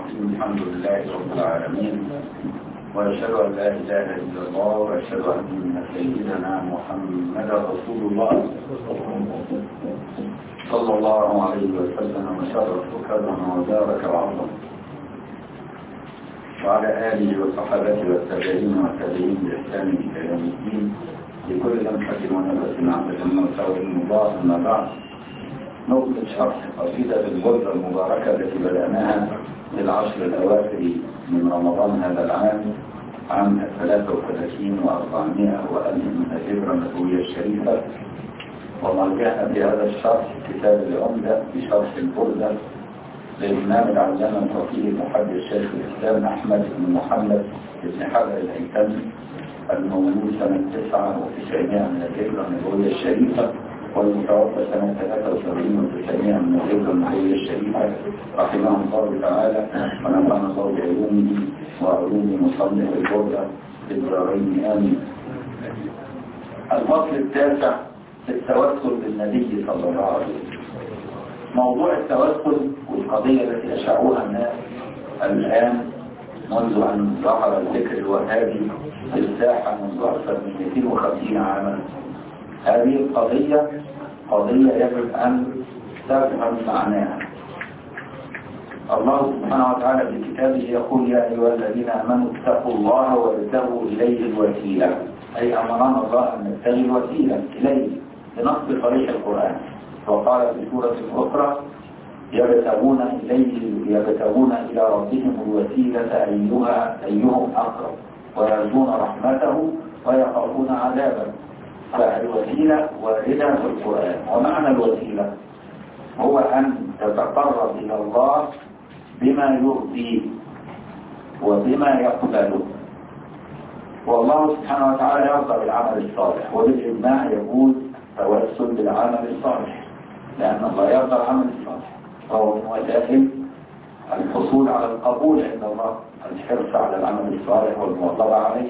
الرحيم الحمد لله رب العالمين وأشهد أن لا إله إلا الله وأشهد أن سيدنا محمدا رسول الله صلى الله عليه وسلم وشرف وكرم وبارك وعظم وعلى آله وصحابته والتابعين والتابعين بإحسان إلى يوم الدين لكل لمحة ونفس عبد المرسول المضاف أما بعد نقطة شرح قصيدة الغرفة المباركة التي بدأناها للعشر الأواخر من رمضان هذا العام عام 33 و400 وألف من الهجرة النبوية الشريفة وما جاء بهذا الشرح كتاب العمدة بشرح البردة للإمام العلامة الفقيه المحدث شيخ الإسلام أحمد بن محمد بن حجر الهيثمي المولود سنة 99 من الهجرة النبوية الشريفة والمتوفى سنة 73 و900 من الهجرة النبوية الشريفة رحمه الله تعالى ونفعنا الله بعلومه وعلوم مصنف البردة في الدارين آمين. الفصل التاسع في التوسل بالنبي صلى الله عليه وسلم. موضوع التوسل والقضية التي أشعوها الناس الآن منذ أن ظهر الفكر الوهابي في الساحة منذ أكثر من 250 عاما هذه القضية قضية يجب أن تفهم معناها الله سبحانه وتعالى في كتابه يقول يا أيها الذين آمنوا اتقوا الله وابتغوا إليه الوسيلة أي أمرنا الله أن نبتغي الوسيلة إليه بنص صريح القرآن وقال في سورة أخرى يبتغون إليه يبتغون إلى ربهم الوسيلة أيها أيهم أقرب ويرجون رحمته ويخافون عذابه فالوسيلة واردة في القرآن ومعنى الوسيلة هو أن تتقرب إلى الله بما يرضيه وبما يقبله والله سبحانه وتعالى يرضى بالعمل الصالح وبالإجماع يقول توسل بالعمل الصالح لأن الله يرضى العمل الصالح وهو من وسائل الحصول على القبول عند الله الحرص على العمل الصالح والمواظبة عليه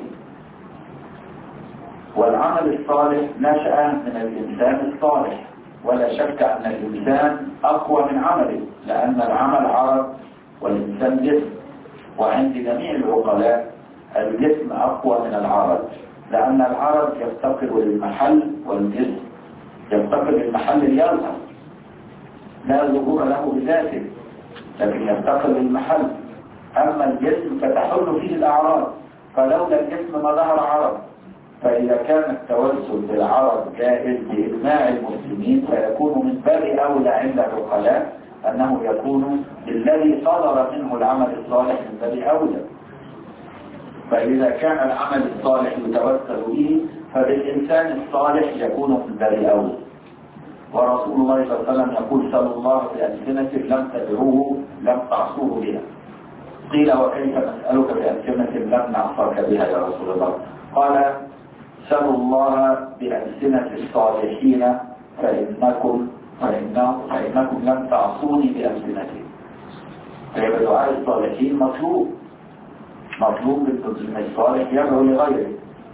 والعمل الصالح نشأ من الإنسان الصالح ولا شك أن الإنسان أقوى من عمله لأن العمل عرض والإنسان جسم وعند جميع العقلاء الجسم أقوى من العرض لأن العرض يفتقر للمحل والجسم يفتقر للمحل ليظهر لا ظهور له بذاته لكن يفتقر للمحل أما الجسم فتحل فيه الأعراض فلولا الجسم ما ظهر عرض فإذا كان التوسل بالعرض جائز بإجماع المسلمين فيكون من باب أولى عند العقلاء أنه يكون بالذي صدر منه العمل الصالح من باب أولى فإذا كان العمل الصالح يتوسل به فبالإنسان الصالح يكون من باب أولى ورسول الله صلى الله عليه وسلم يقول صلى الله بألسنة لم تدعوه لم تعصوه بها قيل وكيف نسألك بألسنة لم نعصاك بها يا رسول الله قال سلوا الله بألسنة الصالحين فإنكم فإنه فإنكم لم تعصوني بألسنتهم فيبقى دعاء الصالحين مطلوب مطلوب من الصالح يدعو لغيره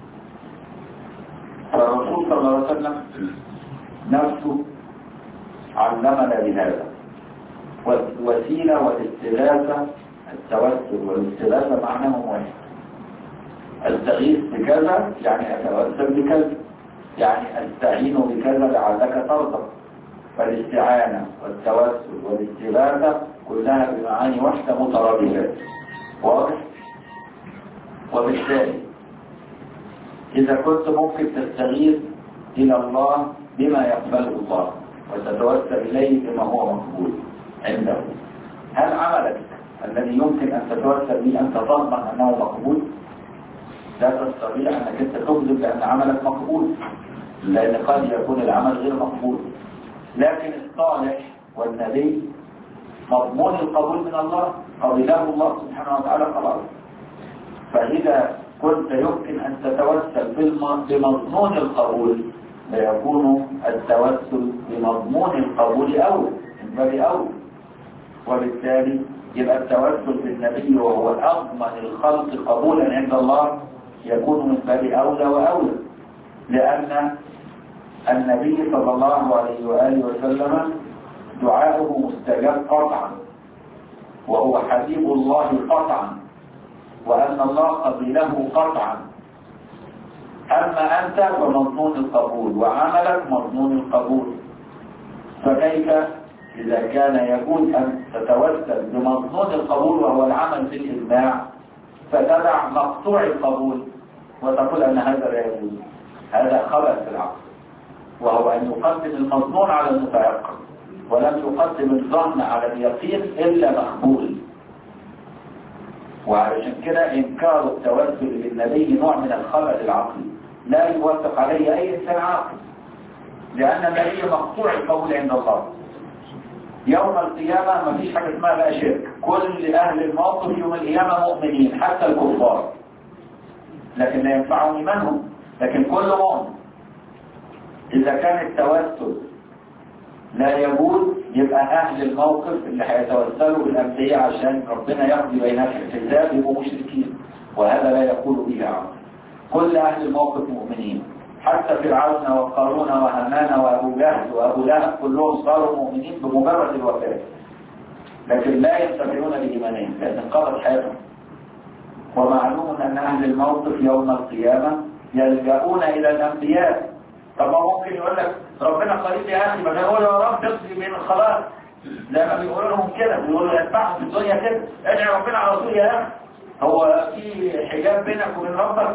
فالرسول صلى الله عليه وسلم نفسه علمنا بهذا والوسيلة والاستغاثة التوسل والاستغاثة معناهم واحد استغيث بكذا يعني اتوسل بكذا يعني استعين بكذا لعلك ترضى فالاستعانة والتوسل والاستغاثة كلها بمعاني واحدة مترادفات واضح وبالتالي إذا كنت ممكن تستغيث إلى الله بما يقبله الله وتتوسل إليه بما هو مقبول عنده هل عملك الذي يمكن أن تتوسل به أنت تضمن أنه مقبول لا تستطيع أنك أنت تكذب بأن عملك مقبول لأن قد يكون العمل غير مقبول لكن الصالح والنبي مضمون القبول من الله قبله الله سبحانه وتعالى خلاص فإذا كنت يمكن أن تتوسل بمضمون القبول فيكون التوسل بمضمون القبول أول من باب أول وبالتالي يبقى التوسل بالنبي وهو أضمن الخلق قبولا عند الله يكون من باب أولى وأولى لأن النبي صلى الله عليه وآله وسلم دعاؤه مستجاب قطعا وهو حبيب الله قطعا وأن الله قبله قطعا أما أنت فمضمون القبول وعملك مضمون القبول فكيف إذا كان يجوز أن تتوسل بمضمون القبول وهو العمل في الإجماع فتدع مقطوع القبول وتقول أن هذا لا يجوز هذا خبر في العقل وهو أن يقدم المضمون على المتيقن ولم يقدم الظن على اليقين إلا مقبول وعلشان كده إنكار التوسل بالنبي نوع من الخلل العقلي لا يوافق عليه أي إنسان عاقل لأن النبي مقطوع القول عند الله يوم القيامة ما فيش حاجة اسمها بقى شرك كل أهل الموقف يوم القيامة مؤمنين حتى الكفار لكن لا ينفعهم إيمانهم لكن كل مؤمن إذا كان التوسل لا يجوز يبقى أهل الموقف اللي هيتوسلوا بالأنبياء عشان ربنا يقضي بينهم الحساب يبقوا مشركين وهذا لا يقول به عقل كل أهل الموقف مؤمنين حتى فرعون وقارون وهامان وأبو جهل وأبو لهب كلهم صاروا مؤمنين بمجرد الوفاة لكن لا ينتفعون بإيمانهم لأن انقضت حياتهم ومعلوم أن أهل الموقف يوم القيامة يلجؤون إلى الأنبياء طب ما ممكن يقول لك ربنا قريب يا أخي ما يقول يا رب اقضي بين الخلاص لما بيقولوا لهم كده بيقولوا يتبعهم في الدنيا كده ادعي ربنا على طول يا أخي هو في حجاب بينك وبين ربك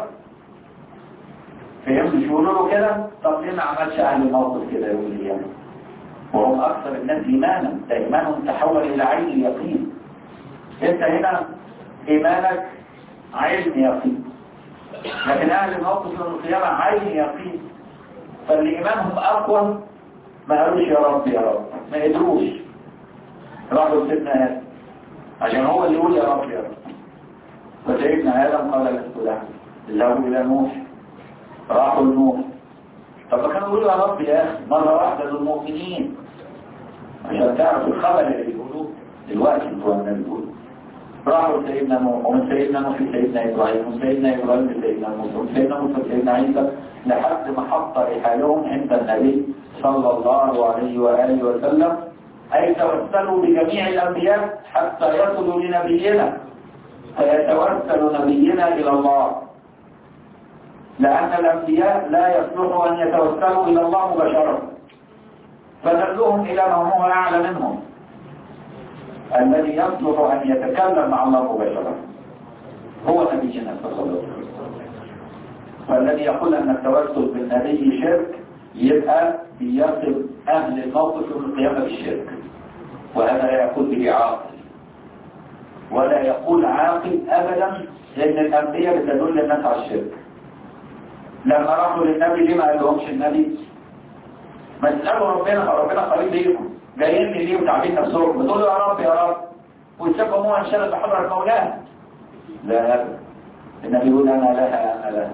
فهمت يقولوا له كده طب ليه ما عملش اهل الموقف كده يوم القيامه وهم اكثر الناس ايمانا ده ايمانهم تحول الى عين اليقين انت هنا ايمانك علم يقين لكن اهل الموقف يوم القيامه عين يقين فاللي ايمانهم اقوى ما قالوش يا رب يا رب ما قدروش راحوا لسيدنا ادم عشان هو اللي يقول يا رب يا رب فسيدنا ادم قال لست له اذهبوا الى نوح راحوا لنوح طب ما كانوا يقولوا يا رب يا اخي مرة واحدة للمؤمنين عشان تعرف الخبر اللي بيقولوه دلوقتي انتوا الناس بيقولوا راحوا لسيدنا نوح ومن سيدنا نوح لسيدنا ابراهيم ومن سيدنا ابراهيم لسيدنا موسى ومن سيدنا موسى لسيدنا عيسى لحد ما حط رحالهم عند النبي صلى الله عليه واله وسلم اي توسلوا بجميع الانبياء حتى يصلوا لنبينا فيتوسل نبينا الى الله لأن الأنبياء لا يصلح أن يتوسلوا إلى الله مباشرة فدلوهم إلى من هو أعلى منهم الذي يصلح أن يتكلم مع الله مباشرة هو نبينا صلى الله عليه وسلم فالذي يقول أن التوسل بالنبي شرك يبقى بيصل أهل الموقف يوم القيامة بالشرك وهذا لا يقول به عاقل ولا يقول عاقل أبدا لأن الأنبياء بتدل الناس على الشرك لما راحوا للنبي ليه ما قال لهمش النبي ما تسألوا ربنا ربنا قريب ليكم جايين لي ليه وتعبين نفسهم بتقولوا يا رب يا رب ويتسبوا مو انشغل بحضرة مولاه لا أبدا النبي يقول أنا لها أنا لها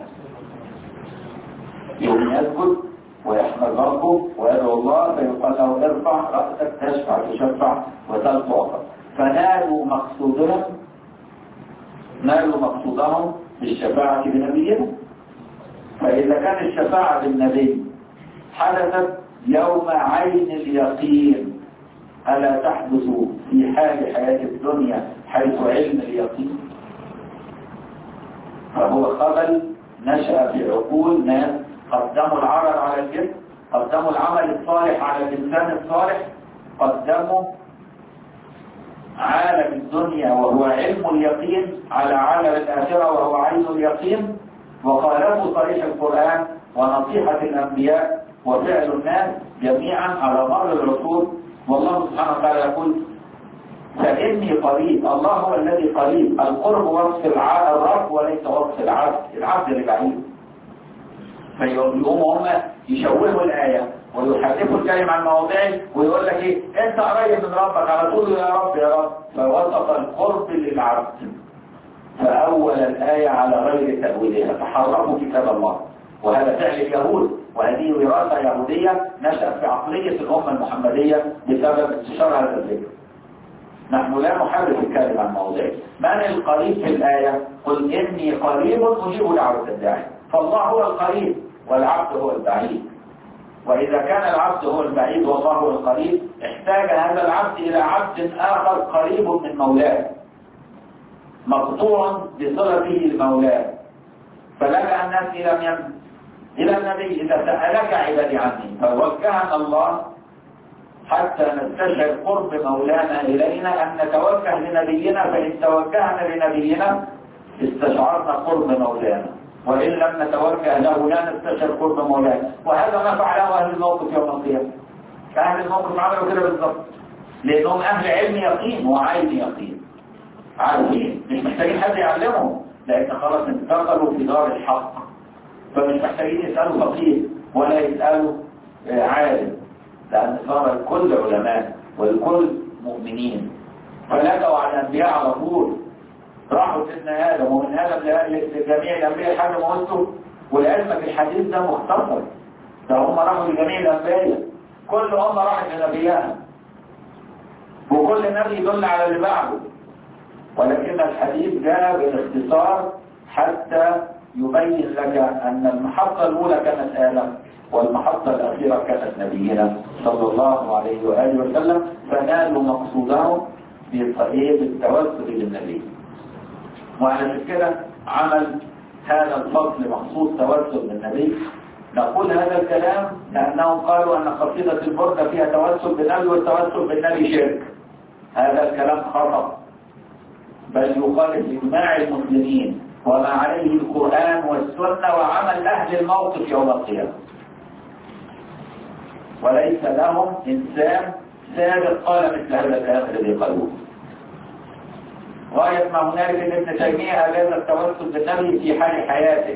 يوم يسجد ويحمد ربه ويدعو الله فيقال له ارفع رأسك تشفع تشفع وتل تعطى فنالوا مقصودهم نالوا مقصودهم بالشفاعة بنبيهم فإذا كان الشفاعة بالنبي حدثت يوم عين اليقين ألا تحدث في حال حياة الدنيا حيث علم اليقين فهو خبل نشأ في عقول ناس قدموا العرض على الجسم قدموا العمل الصالح على الإنسان الصالح قدموا عالم الدنيا وهو علم اليقين على عالم الآخرة وهو عين اليقين وخالفوا صريح القرآن ونصيحة الأنبياء وفعل الناس جميعا على مر العصور والله سبحانه وتعالى يقول فإني قريب الله هو الذي قريب القرب وصف الرب وليس وصف العبد العبد اللي بعيد فيقوموا هم يشوهوا الآية ويحرفوا الكلمة عن مواضعه ويقول لك ايه انت قريب من ربك على طول يا رب يا رب فوصف القرب للعبد فأول الآية على غير تأويلها فحرفوا كتاب الله وهذا فعل اليهود وهذه وراثة يهودية نشأت في عقلية الأمة المحمدية بسبب انتشار هذا الذكر نحن لا نحرف الكلمة عن موضعه من القريب في الآية قل إني قريب أجيب دعوة الداعي فالله هو القريب والعبد هو البعيد وإذا كان العبد هو البعيد والله هو القريب احتاج هذا العبد إلى عبد آخر قريب من مولاه مقطوع بصلته لمولاه فلجأ الناس إلى من؟ إلى النبي إذا سألك عبادي عني فوجهنا الله حتى نستشعر قرب مولانا إلينا أن نتوجه لنبينا فإن توجهنا لنبينا استشعرنا قرب مولانا وإن لم نتوجه له لا نستشعر قرب مولانا وهذا ما فعله أهل الموقف يوم القيامة أهل الموقف عملوا كده بالظبط لأنهم أهل علم يقين وعين يقين عارفين مش محتاجين حد يعلمهم لأن خلاص انتقلوا في دار الحق فمش محتاجين يسألوا فقيه ولا يسألوا عالم لأن صار الكل علماء والكل مؤمنين فلجوا على الأنبياء على طول راحوا سيدنا آدم ومن آدم لجميع الأنبياء لحد ما وصلوا والعلم في الحديث ده مختصر ده هم راحوا لجميع الأنبياء كل أمة راحت لنبيها وكل نبي يدل على اللي بعده ولكن الحديث جاء بالاختصار حتى يبين لك أن المحطة الأولى كانت آدم والمحطة الأخيرة كانت نبينا صلى الله عليه وآله وسلم فنالوا مقصودهم بالتوسل للنبي وعلى كده عمل هذا الفصل مخصوص توسل بالنبي نقول هذا الكلام لأنهم قالوا أن قصيدة البردة فيها توسل بالنبي والتوسل بالنبي شرك هذا الكلام خطأ بل يخالف إجماع المسلمين وما عليه القرآن والسنة وعمل أهل الموقف يوم القيامة وليس لهم إنسان سابق قال مثل هذا الكلام الذي قالوه غاية ما هنالك ان ابن تيمية أجاز التوسل بالنبي في حال حياته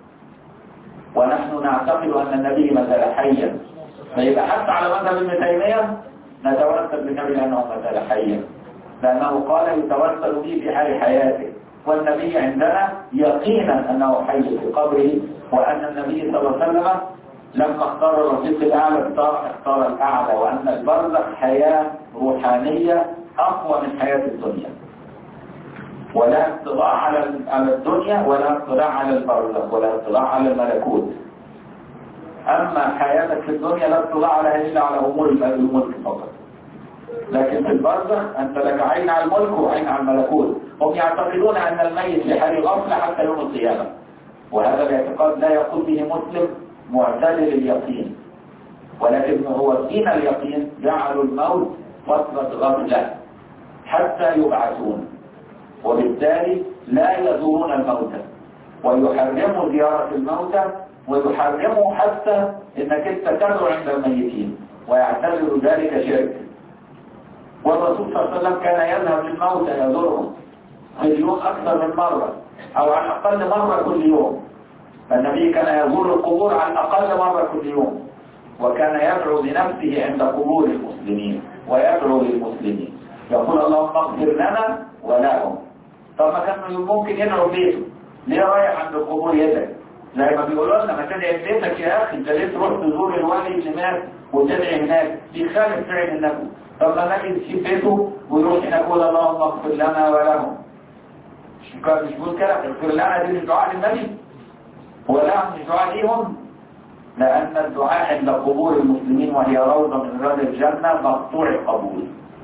ونحن نعتقد أن النبي ما زال حيا فيبقى حتى على مذهب ابن تيمية نتوسل بالنبي لأنه ما زال حيا لأنه قال يتوسل به في حال حياته والنبي عندنا يقينا أنه حي في قبره وأن النبي صلى الله عليه وسلم لما اختار الرفيق الأعلى اختار, اختار الأعلى وأن البرزخ حياة روحانية أقوى من حياة الدنيا ولا اطلاع على على الدنيا ولا اطلاع على البرزخ ولا اطلاع على الملكوت أما حياتك في الدنيا لا اطلاع عليها إلا على أمور الملك فقط لكن في البرزخ أنت لك عين على الملك وعين على الملكوت هم يعتقدون أن الميت في حال الغفلة حتى يوم القيامة وهذا الاعتقاد لا يقول به مسلم معتدل اليقين ولكن هو دين اليقين جعلوا الموت فترة غفلة حتى يبعثون وبالتالي لا يزورون الموتى ويحرموا زيارة الموتى ويحرموا حتى انك انت تدعو عند الميتين ويعتبر ذلك شرك والرسول صلى الله عليه وسلم كان يذهب للموتى يزورهم في اليوم اكثر من مرة او على الاقل مرة كل يوم فالنبي كان يزور القبور على الاقل مرة كل يوم وكان يدعو لنفسه عند قبور المسلمين ويدعو للمسلمين يقول اللهم اغفر لنا ولهم طب ما كان ممكن يدعو بيته ليه رايح عند القبور يدعي زي ما بيقولوا لنا ما تدعي في بيتك يا اخي انت ليه تروح تزور الولي اللي مات وتدعي هناك بيخالف فعل النبي طب ما النبي يسيب بيته ويروح هناك يقول اللهم اغفر لنا ولهم مش مش بيقول كده اغفر لنا دي مش دعاء للنبي ولهم مش دعاء ليهم لأن الدعاء عند قبور المسلمين وهي روضة من رياض الجنة مقطوع القبول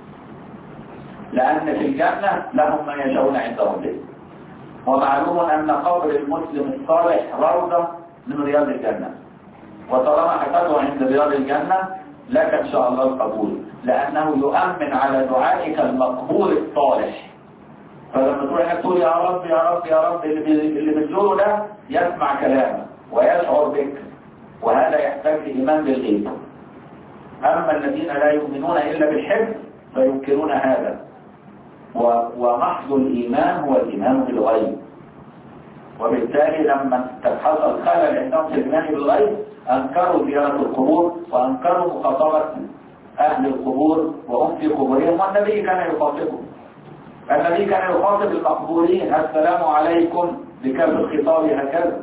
لأن في الجنة لهم ما يشاءون عند ربهم ومعلوم أن قبر المسلم الصالح روضة من رياض الجنة وطالما هتدعو عند رياض الجنة لك إن شاء الله القبول لأنه يؤمن على دعائك المقبول الصالح فلما تروح هناك تقول يا رب يا رب يا رب اللي اللي بتزوره ده يسمع كلامك ويشعر بك وهذا يحتاج لإيمان بالغيب أما الذين لا يؤمنون إلا بالحفظ فينكرون هذا ومحض الإيمان هو الإيمان بالغيب وبالتالي لما حصل خلل عندهم في الإيمان بالغيب أنكروا زيارة القبور وأنكروا مخاطبة أهل القبور وهم في قبورهم والنبي كان يخاطبهم النبي كان يخاطب المقبورين السلام عليكم بكذا الخطاب هكذا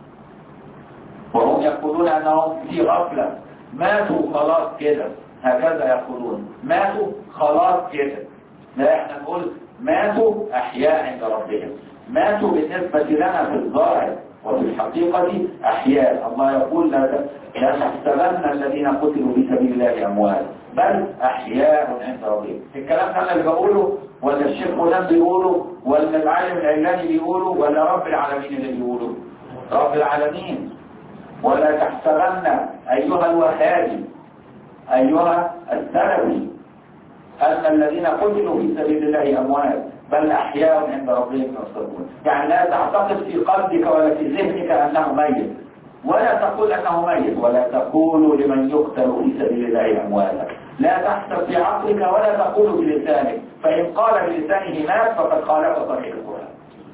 وهم يقولون أنهم في غفلة ماتوا خلاص كده هكذا يقولون ماتوا خلاص كده لا احنا نقول ماتوا أحياء عند ربهم ماتوا بالنسبة لنا في الظاهر وفي الحقيقة أحياء الله يقول لا لا تحسبن الذين قتلوا في سبيل الله أموال بل أحياء عند ربهم الكلام ده أنا اللي بقوله ولا الشيخ فلان بيقوله ولا العالم العلاني بيقوله ولا رب العالمين اللي بيقوله رب العالمين ولا تحسبن أيها الوهابي أيها السلفي أن الذين قتلوا في سبيل الله أموات بل أحياء عند ربهم يرزقون يعني لا تعتقد في قلبك ولا في ذهنك أنه ميت ولا تقول أنه ميت ولا تقول لمن يقتل في سبيل الله أمواتا لا تحسب في عقلك ولا تقول بلسانك فإن قال بلسانه مات فقد خالف صحيح القرآن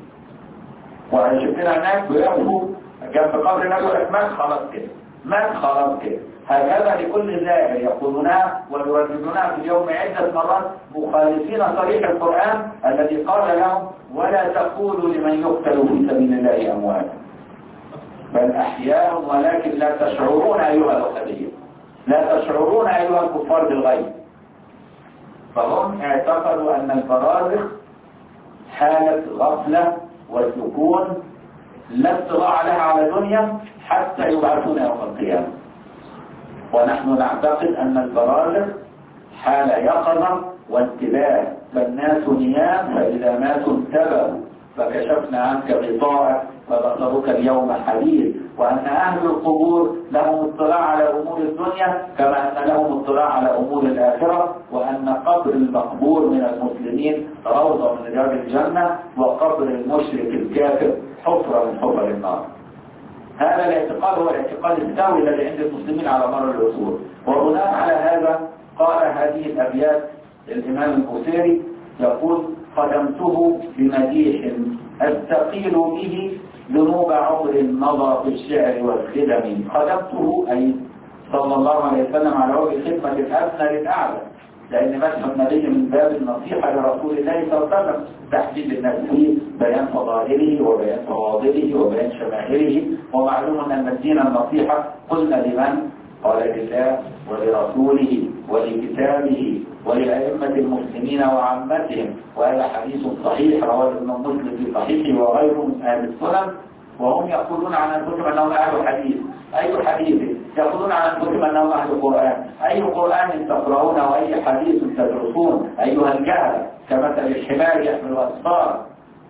وشفنا هناك بيقفوا جنب قبر النبي مات خلاص كده مات خلاص كده هكذا لكل زائر يقولونها ويرددونها في اليوم عدة مرات مخالفين صريح القرآن الذي قال لهم ولا تقولوا لمن يقتل في سبيل الله أمواتا بل أحياء ولكن لا تشعرون أيها الأخذية لا تشعرون أيها الكفار بالغيب فهم اعتقدوا أن البرازخ حالة غفلة وسكون لا اطلاع لها على دنيا حتى يبعثون يوم القيامة ونحن نعتقد أن البرازخ حال يقظة وانتباه فالناس نيام فإذا ماتوا انتبهوا فكشفنا عنك غطاءك فبصرك اليوم حديد وأن أهل القبور لهم اطلاع على أمور الدنيا كما أن لهم اطلاع على أمور الآخرة وأن قبر المقبور من المسلمين روضة من رياض الجنة وقبر المشرك الكافر حفرة من حفر النار هذا الاعتقاد هو الاعتقاد الساوي الذي عند المسلمين على مر العصور وبناء على هذا قال هذه الأبيات الإمام البوسيري يقول قدمته بمديح أستقيل به ذنوب عمر مضى في الشعر والخدم قدمته أي صلى الله عليه وسلم على وجه خدمة الأدنى للأعلى لأن مدح النبي من باب النصيحة لرسول الله صلى الله عليه وسلم تحديد الناس فيه بيان فضائله وبيان فواضله وبيان شمائله ومعلوم أن الدين النصيحة قلنا لمن قال لله ولرسوله ولكتابه ولأئمة المسلمين وعامتهم وهذا حديث صحيح رواه ابن مسلم في صحيحه وغيره من أهل السنن وهم يقولون عن أنفسهم أنهم أهل حديث أي حديث يقولون عن أنفسهم أنهم أهل قرآن أي قرآن تقرؤون وأي حديث تدرسون أيها الجهل كمثل الحمار يحمل أسفار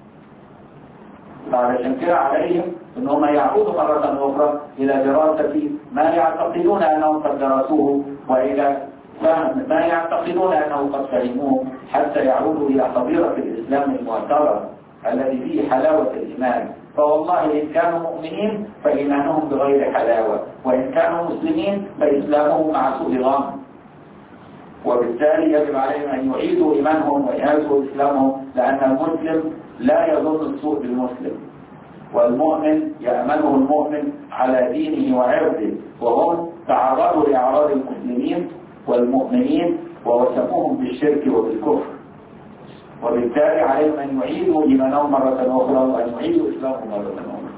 فعلشان كده عليهم انهم يعودوا مرة اخرى الى دراسة ما يعتقدون انهم قد درسوه والى فهم ما يعتقدون انه قد فهموه حتى يعودوا الى حضيرة الاسلام المعتبر الذي فيه حلاوة الايمان فوالله ان كانوا مؤمنين فايمانهم بغير حلاوة وان كانوا مسلمين فاسلامهم مع سوء ظن وبالتالي يجب عليهم ان يعيدوا ايمانهم ويعيدوا اسلامهم لان المسلم لا يظن السوء بالمسلم والمؤمن يأمنه المؤمن على دينه وعرضه وهم تعرضوا لأعراض المسلمين والمؤمنين ووسموهم بالشرك وبالكفر وبالتالي عليهم أن يعيدوا إيمانهم مرة أخرى وأن يعيدوا إسلامهم مرة أخرى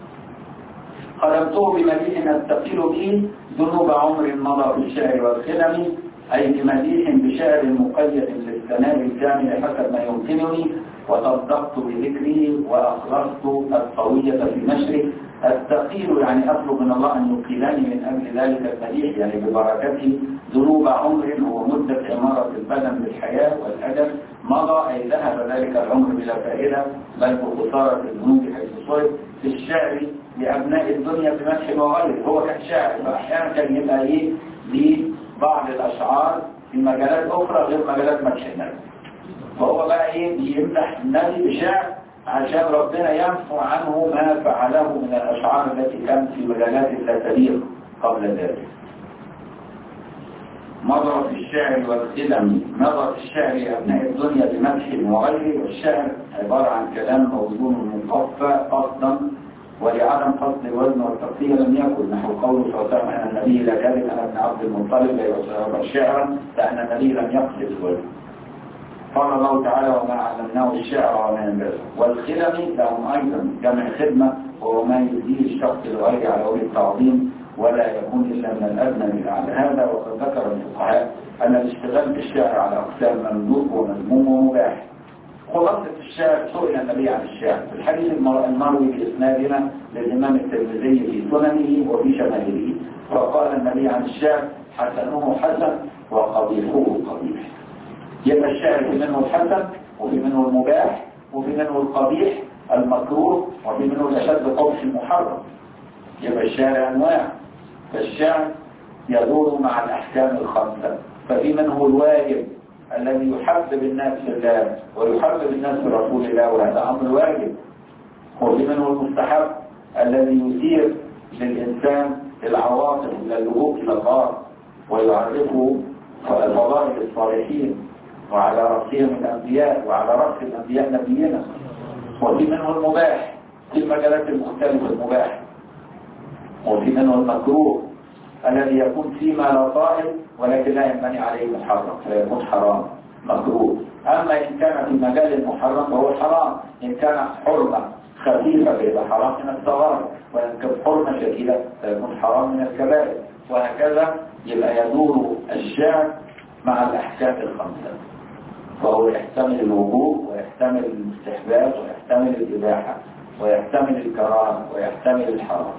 قدمته بمديح نستقيل به ذنوب عمر مضى في الشعر والخدم أي بمديح بشعر مقيد للثناء الكامل حسب ما يمكنني وصدقت بذكره وأخلصت القوية في نشره الثقيل يعني أطلب من الله أن يقيلني من أجل ذلك المديح يعني ببركته ذنوب عمر هو مدة عمارة البدن بالحياة والأدب مضى أي ذهب ذلك العمر بلا فائدة بل بخسارة الذنوب حيث صرف في الشعر لأبناء الدنيا بمدح وغيره هو كان شاعر فأحيانا كان يبقى إيه لبعض الأشعار في مجالات أخرى غير مجالات مدح النبي وهو بقى ايه بيمدح النبي بشعر عشان ربنا ينفع عنه ما فعله من الاشعار التي كانت في مجالات لا تليق قبل ذلك مضى في الشعر والخدم مضى في الشعر أبناء الدنيا بمدح وغيره والشعر عبارة عن كلام موزون مقفى قصدا ولعدم قصد الوزن والتقصير لم يكن نحو قوله صلى الله عليه وسلم أن النبي لا كذب أنا ابن عبد المطلب لا يعتبر شعرا لأن النبي لم يقصد الوزن قال الله تعالى وما علمناه الشعر وما ينبغي والخدم لهم أيضا جمع خدمة وهو ما يزيد الشخص الغير على وجه التعظيم ولا يكون إلا من الأدنى للأعلى هذا وقد ذكر الفقهاء أن الاشتغال بالشعر على أقسام مملوك ومذموم ومباح خلاصة الشعر سئل النبي عن الشعر في الحديث المروي بإسنادنا للإمام الترمذي في سننه وفي شمائله فقال النبي عن الشعر حسنه حسن وقبيحه قبيح يبقى الشعر في منه الحسن وفي منه المباح وفي منه القبيح المكروه وفي منه الأشد قبح المحرم يبقى الشعر أنواع فالشعر يدور مع الأحكام الخمسة ففي منه الواجب الذي يحبب الناس في الله ويحبب الناس في رسول الله وهذا أمر واجب وفي منه المستحب الذي يثير للإنسان العواطف إلى اللجوء إلى الله ويعرفه فضائل الصالحين وعلى رأسهم الأنبياء وعلى رأس الأنبياء نبينا وفي منه المباح في المجالات المختلفة المباح وفي منه المكروه الذي يكون فيه ما لا طائل ولكن لا ينبني عليه محرم فيكون حرام مكروه أما إن كان في مجال المحرم فهو حرام إن كان حرمة خفيفة فيبقى حرام من الصغائر وإن كان حرمة شديدة فيكون حرام من الكبائر وهكذا يبقى يدور الشعر مع الأحكام الخمسة فهو يحتمل الوجوب ويحتمل الاستحباب ويحتمل الإباحة ويحتمل الكراهة ويحتمل الحرام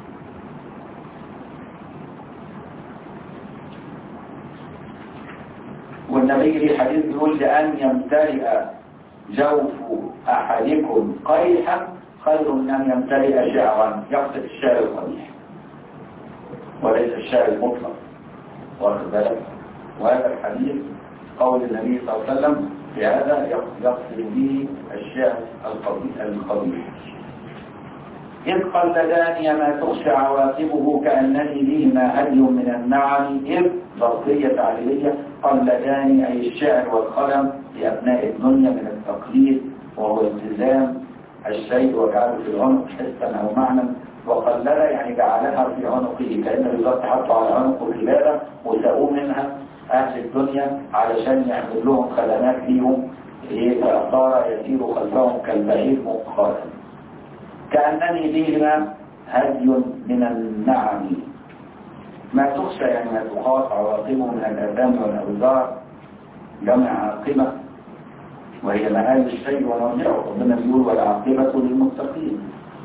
والنبي لي حديث بيقول لأن يمتلئ جوف أحدكم قيحا خير من أن يمتلئ شعرا يقصد الشعر القبيح وليس الشعر المطلق واخد بالك وهذا الحديث قول النبي صلى الله عليه وسلم في هذا يقصد به الشعر القبيح إذ قلداني ما تخشى عواقبه كأنني بهما هدي من النعم إذ ظرفية تعليلية قلداني أي الشعر والقلم لأبناء الدنيا من التقليد وهو التزام الشيء وجعله في العنق حسا أو معنى وقلد يعني جعلها في عنقه كأن بالظبط حطوا على عنقه كلابة وساقوه منها أهل الدنيا علشان يعمل لهم خدمات ليهم فصار يسير خلفهم كالبعير مؤخرا كأنني بهما هدي من النعم ما تخشى يعني ما تخاف عواقبه من الأذان والأوزار جمع عاقبة وهي مآل الشيء ومرجعه ربنا بيقول والعاقبة للمتقين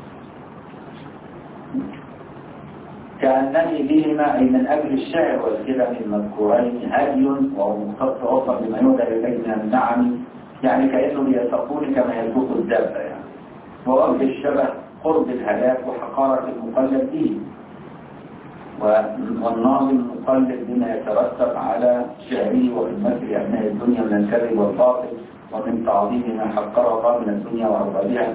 كأنني بهما أي من أجل الشعر والكلم المذكورين هدي وهو مختص أصلا بما يودع إليه من النعم يعني كأنه بيسقون كما يسوق الدابة يعني ووجه الشبه قرب الهلاك وحقارة المقلد به والناظم مقلد بما يترتب على شعره وخدمته لأبناء الدنيا من الكذب والباطل ومن تعظيم ما حقره الله من الدنيا وأربابها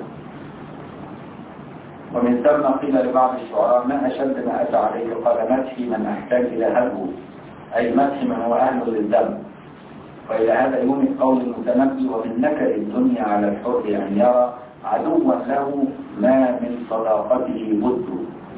ومن ثم قيل لبعض الشعراء ما أشد ما أتى عليه قال مدحي من أحتاج إلى هدوه أي مدح من هو أهل للذنب وإلى هذا يوم قول المتنبي ومن نكد الدنيا على الحر أن يرى عدوا له ما من صداقته بد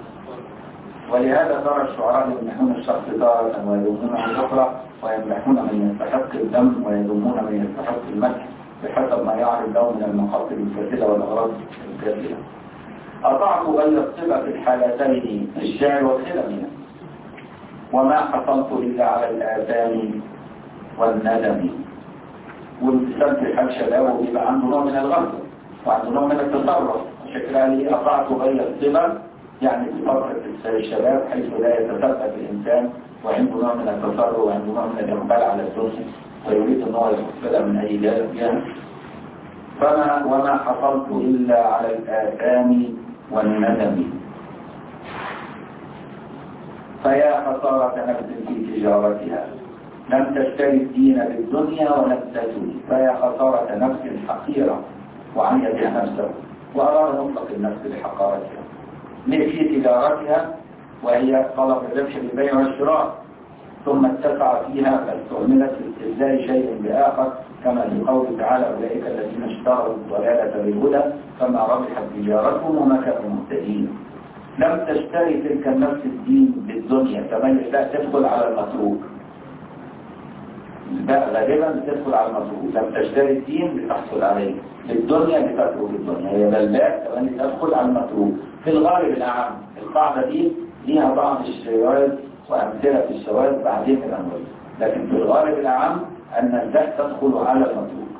ولهذا ترى الشعراء يمنحون الشخص تارة ويذمونه أخرى ويمنحون من يستحق الذم ويذمون من يستحق المدح بحسب ما يعرض له من المقاصد الفاسدة والأغراض الكافية أضعت غير الصفة في الحالتين الشعر والخلم وما حصلت إلا على الآثام والندم والانتساب في حال شبابه بيبقى عنده نوع من الغفلة وعنده نوع من التصرف شكلها لي أضعت غير الصفة يعني في فترة الشباب حيث لا يتثبت الإنسان وعنده نوع من التصرف وعنده نوع من الإقبال على الدنيا ويريد أن هو يقبل من أي جانب يعني فما وما حصلت إلا على الآثام والندم فيا خسارة نفس في تجارتها لم تشتري الدين بالدنيا ولم تزل فيا خسارة نفس حقيرة وعيت نفسه وأراد مطلق النفس بحقارتها في تجارتها وهي طلب الربح بالبيع والشراء ثم اتسع فيها فاستعملت في استبدال شيء بآخر كما في قوله تعالى أولئك الذين اشتروا الضلالة بالهدى فما ربحت تجارتهم وما كانوا مهتدين لم تشتري تلك النفس الدين بالدنيا كمان لا تدخل على المتروك غالبا بتدخل على المتروك لم تشتري الدين بتحصل عليه بالدنيا بتترك الدنيا هي بلات كمان تدخل على المتروك في الغالب الأعم القاعدة دي ليها بعض الشواذ وأمثلة في الشواذ بعدين في الأموال لكن في الغالب الأعم أن الذات تدخل على المتروك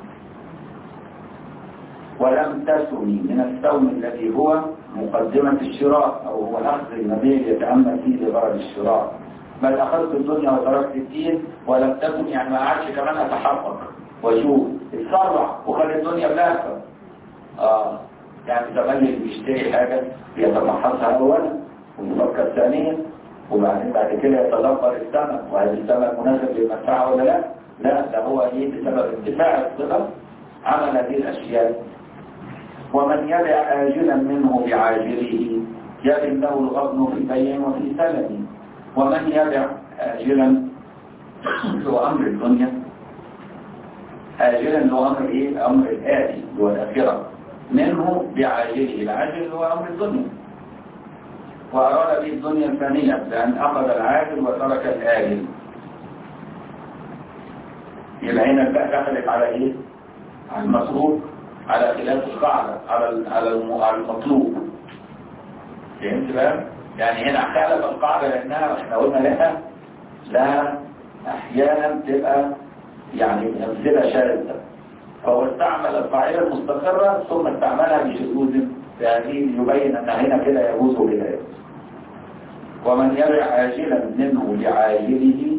ولم تسمي من السوم الذي هو مقدمة الشراء أو هو أخذ المبيع يتأمل فيه لغرض الشراء بل أخذت الدنيا وتركت الدين ولم تكن يعني ما قعدش كمان أتحقق وأشوف اتسرع وخد الدنيا بلافة آه يعني زمان اللي بيشتري حاجة بيتفحصها أولا ويفكر ثانيا وبعدين بعد كده يتدبر الثمن وهل الثمن مناسب للمنفعة ولا لا؟ لا ده هو ايه بسبب اندفاع الصغر عمل هذه الأشياء ومن يدع آجلا منه بعاجله يبن له الغضن في بيع وفي سلم ومن يدع آجلا له أمر الدنيا آجلا له أمر إيه؟ أمر الآتي هو الآخرة منه بعاجله العاجل هو أمر الدنيا وأراد به الدنيا الثانية لأن أخذ العاجل وترك الآجل يبقى هنا الباء دخلت على إيه؟ على المصروف على خلاف القاعدة على على المطلوب فهمت بقى؟ يعني هنا خالف القاعدة لأنها احنا قلنا لها لها أحيانا تبقى يعني أمثلة شاذة فهو استعمل القاعدة المستقرة ثم استعملها بشذوذ يعني يبين أن هنا كده يجوز وكده يجوز ومن يرع عاجلا منه لعاجله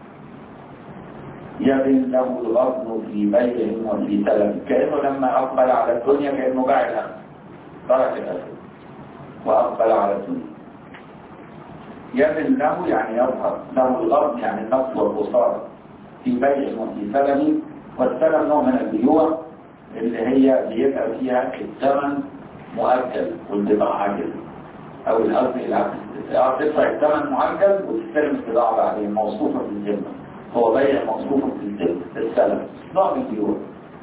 يبن له الغضن في بيع وفي سلم كأنه لما أقبل على الدنيا كأنه باع الأمر ترك الأسر وأقبل على الدنيا يبن له يعني يظهر له الغضن يعني النقص والخسارة في بيع وفي سلم والسلم نوع من البيوع اللي هي بيبقى فيها الثمن مؤجل والبضاعة عجل أو الأرض العكس تدفع الثمن معجل وتستلم البضاعة بعدين موصوفة في الذمة هو بيع موصوفة في الذمة السلم نوع من البيوع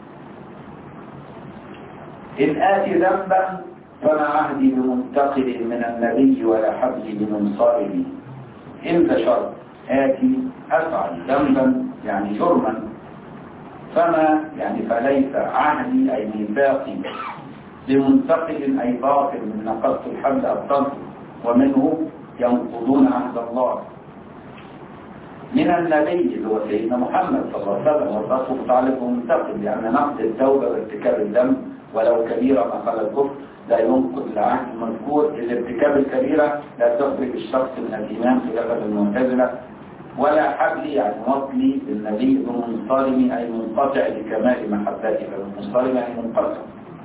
إن آتي ذنبا فما عهدي بمنتقل من النبي ولا حبلي بمنصاري إن شرط آتي أفعل ذنبا يعني جرما فما يعني فليس عهدي أي ميثاقي بمنتقل أي باطل من نقصت الحمل أبطلت ومنه ينقضون عهد الله من النبي اللي هو سيدنا محمد صلى الله عليه وسلم والرسول متعلق بمنتقل لأن نقض التوبة وارتكاب الذنب ولو كبيرة ما قال الكفر لا ينقض العهد المذكور الارتكاب الكبيرة لا تخرج الشخص من الإيمان خلافا المعتزلة ولا حبل يعني وصلي للنبي بمنصرم أي منقطع لكمال محبته فالمنصرم يعني منقطع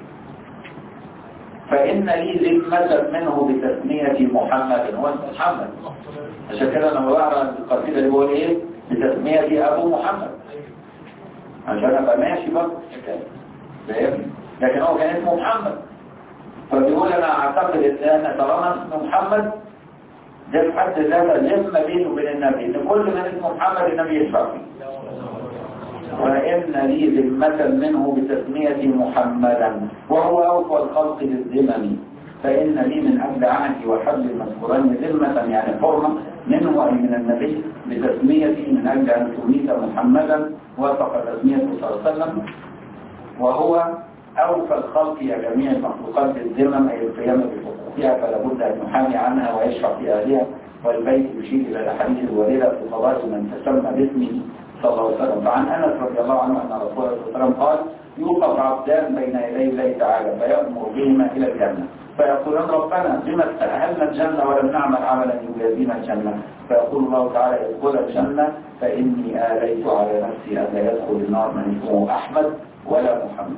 فإن لي ذمة منه بتسمية محمد هو اسمه محمد عشان كده لما بقرا القصيدة اللي بيقول ايه بتسمية أبو محمد عشان أبقى ماشي برضه فاهم لكن هو كان اسمه محمد فبيقول أنا أعتقد إن طالما اسمه محمد ده في حد ذاتها ذمة بينه وبين النبي إن كل من اسمه محمد النبي يشفع فيه وإن لي ذمة منه بتسمية محمدا وهو أوفى الخلق للذمم فإن لي من أجل عهدي وحبل المذكورين ذمة يعني حرمة منه أي من النبي بتسميتي من أجل أن تميت محمدا وافق تسميته صلى الله عليه وسلم وهو أوفى الخلق يا جميع المخلوقات بالذمم أي القيام بحقوقها فلا بد أن يحامي عنها ويشفع في أهلها والبيت يشير إلى الأحاديث الواردة في قضاء من تسمى باسمه صلى الله عليه وسلم فعن أنس رضي الله عنه أن رسول الله صلى الله عليه وسلم قال يوقف عبدان بين يدي الله تعالى فيأمر بهما إلى الجنة فيقولون ربنا بما استأهلنا الجنة ولم نعمل عملا يجازينا الجنة فيقول الله تعالى ادخل الجنة فإني آليت على نفسي أن لا يدخل النار من اسمه أحمد ولا محمد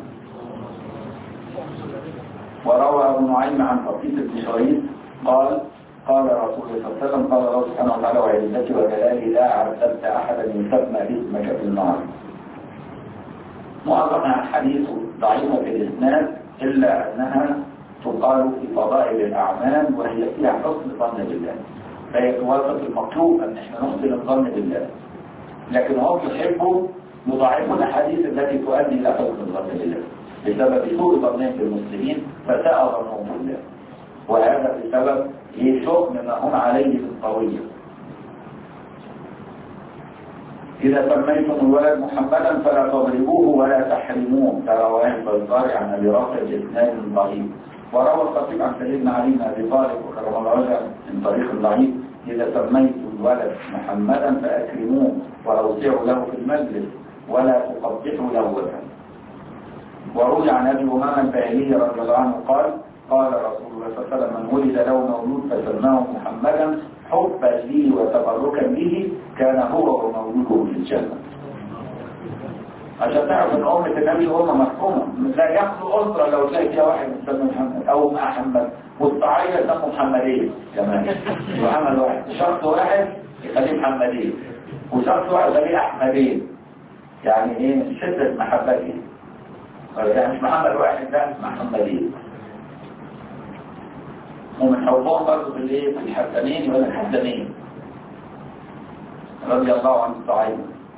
وروى أبو نعيم عن فقيس بن شريف قال قال رسول الله صلى الله عليه وسلم قال الله سبحانه وتعالى وعزتي وجلالي لا أعتدت أحدا يسمى اسمك في النار معظم الحديث ضعيفة في الإسناد إلا أنها تقال في فضائل الأعمال وهي فيها حسن ظن بالله فهي توافق المطلوب أن احنا نحسن الظن بالله لكن هم يحبوا يضاعفون الحديث التي تؤدي إلى حسن الظن بالله بسبب سوء ظنهم بالمسلمين فساء ظنهم بالله وهذا بسبب شؤم ما هم عليه بالقوية إذا سميتم الولد محمدا فلا تضربوه ولا تحرموه كرواه البيضاري عن أبي رافع بإسناد ضعيف وروى الخطيب عن سيدنا علي بن أبي طالب وكرم الله وجهه من طريق ضعيف إذا سميتم الولد محمدا فأكرموه وأوسعوا له في المجلس ولا تقبحوا له وجهه وروي عن أبي أمامة الباهلي رضي الله عنه قال قال رسول الله صلى الله عليه وسلم من ولد له مولود فسماه محمدا حبا لي وتبركا به كان هو ومولوده في الجنة عشان تعرف ان أمة النبي أمة محكومة لا يخلو أسرة لو تلاقي فيها واحد مسمى محمد أو مع محمد مستعيرة سموا محمدية كمان محمد واحد شخص واحد يخليه محمدية وشخص واحد يخليه أحمدية يعني ايه شدة محبته يعني مش محمد واحد ده محمدين ومن حبهم برضه في الايه في الحسنين ولا الحسنين رضي الله عن الصعيد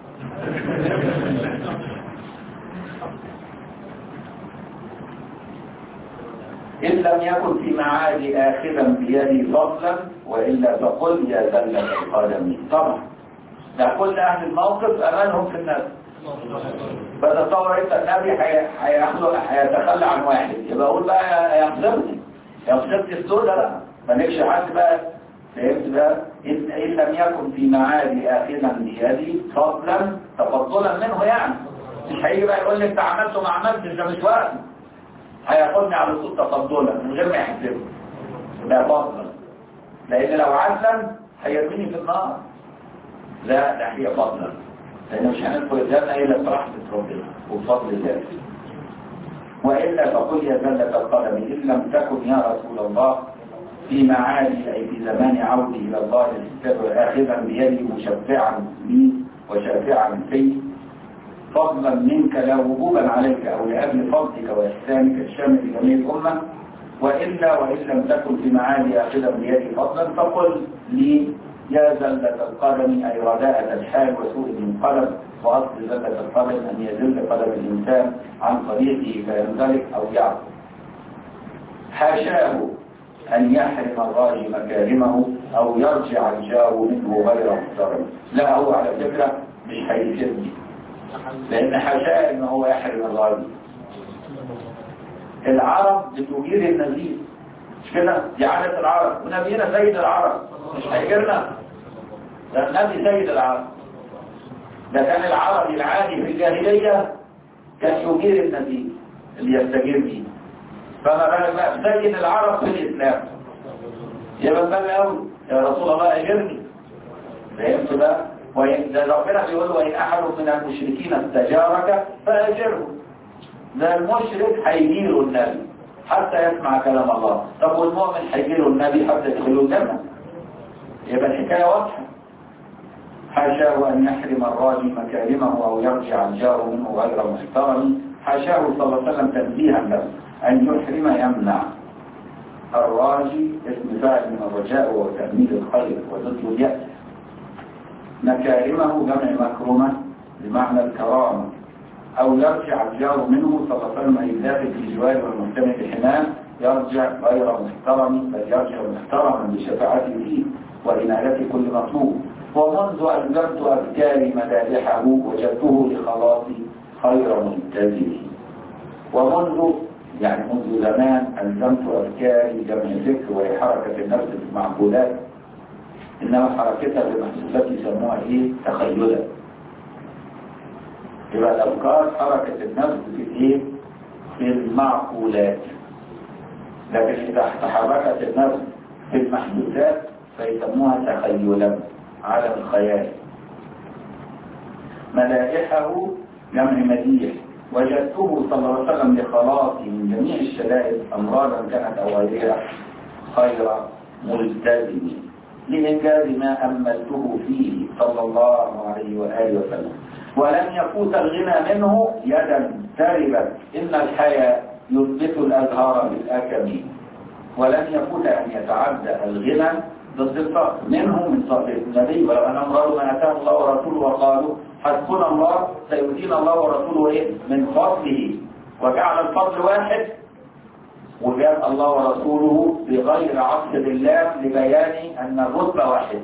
إن لم يكن في معادي آخذا بيدي فضلا وإلا فقل يا ذلة القدم طبعا ده كل أهل الموقف أمانهم في الناس بتصور انت النبي هيخلق هيتخلى عن واحد يبقى اقول بقى يغضبني يغضبني السودة لا مالكش حد بقى فهمت بقى إن, إن لم يكن في معادي آخذا بيدي فضلا تفضلا منه يعني مش هيجي بقى يقول لي انت عملت وما عملتش ده مش وقت هياخدني على طول تفضلا من غير ما يحسبه ده فضلا لان لو عدلا هيرميني في النار لا ده هي فضلا لأنه مش هندخل الجنة إلا برحمة ربنا وبفضل الله وإلا فقل يا زلة القدم إن لم تكن يا رسول الله في معادي أي في زمان عودي إلى الله للكتاب آخذا بيدي مشفعا لي وشافعا في فضلا منك لا وجوبا عليك أو لأجل فضلك وإحسانك الشامل لجميع الأمة وإلا وإن لم تكن في معادي آخذا بيدي فضلا فقل لي يا زلة القدم أي رداءة الحال وسوء المنقلب وأصل زلة القدم أن يزل قدم الإنسان عن طريقه فينزلق أو يعصي حاشاه أن يحرم الراجي مكارمه أو يرجع الجار منه غير محترم لا هو على فكرة مش هيسيبني لأن حاشاه إن هو يحرم الراجي العرب بتجير النزيل مش كده دي عادة العرب ونبينا سيد العرب مش هيجرنا ده النبي سيد العرب ده كان العربي العادي في الجاهلية كان يجير النبي اللي يستجير به فما بالك بقى سيد العرب في الإسلام يبقى بقى قوي يا رسول الله أجرني فهمت بقى وإن ده ربنا بيقول وإن أحد من المشركين استجارك فأجره ده المشرك هيجيله النبي حتى يسمع كلام الله طب والمؤمن هيجيله النبي حتى يدخله الجنة يبقى الحكاية واضحة حاشاه أن يحرم الراجي مكارمه أو يرجع الجار منه غير محترم حاشاه صلى الله عليه وسلم تنبيها له أن يحرم يمنع الراجي اسم فاعل من الرجاء وتأميل الخير وضد اليأس مكارمه جمع مكرمة بمعنى الكرامة أو يرجع الجار منه صلى الله عليه وسلم أي داخل في جواره والمهتم بحماه يرجع غير محترم بل يرجع محترما بشفاعته فيه وإنالة كل مطلوب ومنذ ألزمت أذكاري مدادحه وجدته لخلاصي خير ملتزم ومنذ يعني منذ زمان ألزمت أذكاري جمع ذكر وهي حركة النفس في المعقولات إنما حركتها في المحسوسات يسموها إيه تخيلا يبقى الأفكار حركة النفس في إيه في المعقولات لكن إذا تحركت النفس في المحدوثات فيسموها تخيلا على الخيال ملائحه جمع مديح وجدته صلى الله عليه وسلم لخلاصي من جميع الشدائد أمراضا كانت أو غيرها خير ملتزم لإنجاز ما أملته فيه صلى الله عليه وآله وسلم ولن يفوت الغنى منه يدا تربت إن الحياة يثبت الأزهار بالأكم ولن يفوت أن يتعدى الغنى ضد الفقر منه من صحيح النبي ولو أنهم رأوا ما أتاهم الله ورسوله وقالوا حسبنا الله سيؤتينا الله ورسوله إيه؟ من فضله وجعل الفضل واحد وجاء الله ورسوله بغير عصر الله لبيان أن الرتبة واحد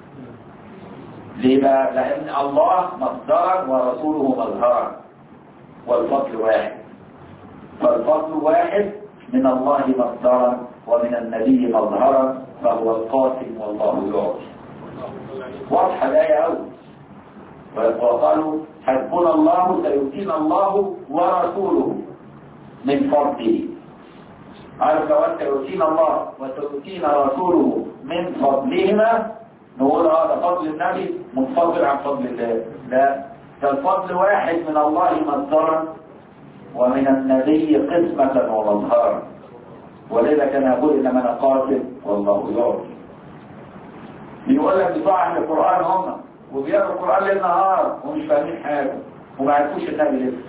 لما لأن الله مصدرا ورسوله مظهرا والفضل واحد فالفضل واحد من الله مصدرا ومن النبي مظهرا فهو القاسم والله يعطي واضحة الآية أول وقالوا حسبنا الله سيؤتينا الله ورسوله من فضله عارف لو أنت يؤتينا الله وتؤتينا رسوله من فضلهما نقول اه ده فضل النبي منفصل عن فضل الله لا ده الفضل واحد من الله مصدرا ومن النبي قسمة ومظهرا ولذا كان يقول انما انا قاتل والله يعطي بيقول لك بتوع اهل القران هم وبيقروا القران ليل نهار ومش فاهمين حاجه وما عرفوش النبي لسه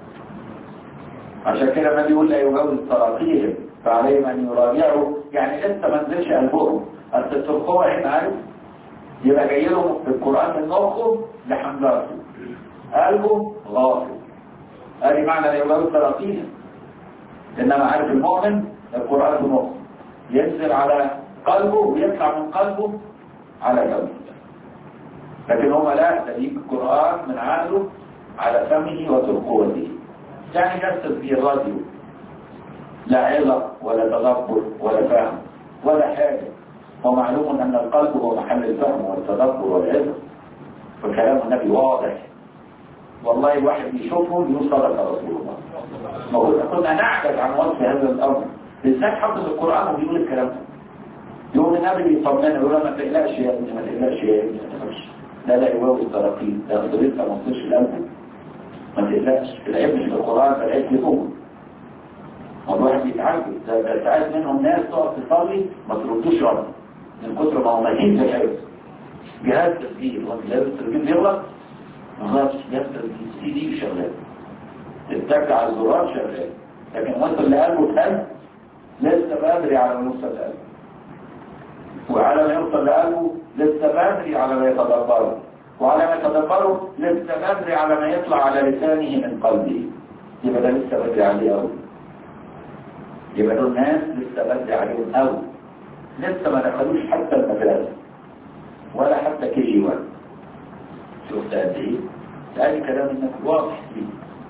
عشان كده النبي يقول لا يجوز تراقيهم فعليهم ان يراجعوا يعني لسه ما نزلش قلبهم اصل الترقوه احنا عارف يبقى جاي لهم في القران من مخه لحملاته قلبه غافل ادي معنى لا يجوز تراقيهم انما عارف المؤمن القران في مخه ينزل على قلبه ويطلع من قلبه على قلبه لكن هم لا تجيب القرآن من عقله على فمه وترقوته يعني جسد في الراديو لا عظة ولا تدبر ولا فهم ولا حاجة ومعلوم أن القلب هو محل الفهم والتدبر والعظة فكلام النبي واضح والله الواحد يشوفه يقول صدق رسول الله ما قلنا كنا نعجز عن وصف هذا الأمر بالذات حافظ القرآن وبيقول الكلام ده يقول النبي بيطمنا يقول ما تقلقش يا ابني ما تقلقش يا ابني ما تخافش لا لا يواوي التراقيم ده خضرتك ما تصيرش القلب ما تقلقش العيب مش في القرآن ده العيب لكم هو الواحد بيتعجب ده ده ساعات منهم ناس تقعد تصلي ما تردوش رد من كتر ما هم مهين في الحفظ جهاز تسجيل هو جهاز التسجيل بيغلط ما غلطش جهاز التسجيل سي دي شغال تتك على الزرار شغال لكن وصل لقلبه اتهز لسه بدري على ما يوصل لقلبه وعلى ما يوصل لقلبه لسه بدري على ما يتدبره وعلى ما يتدبره لسه بدري على ما يطلع على لسانه من قلبه يبقى ده لسه بدري عليه قوي يبقى دول ناس لسه بدري عليهم قوي لسه ما دخلوش حتى المدرسة ولا حتى كي جي 1 شفت قد ايه؟ ده كلام الناس واضح فيه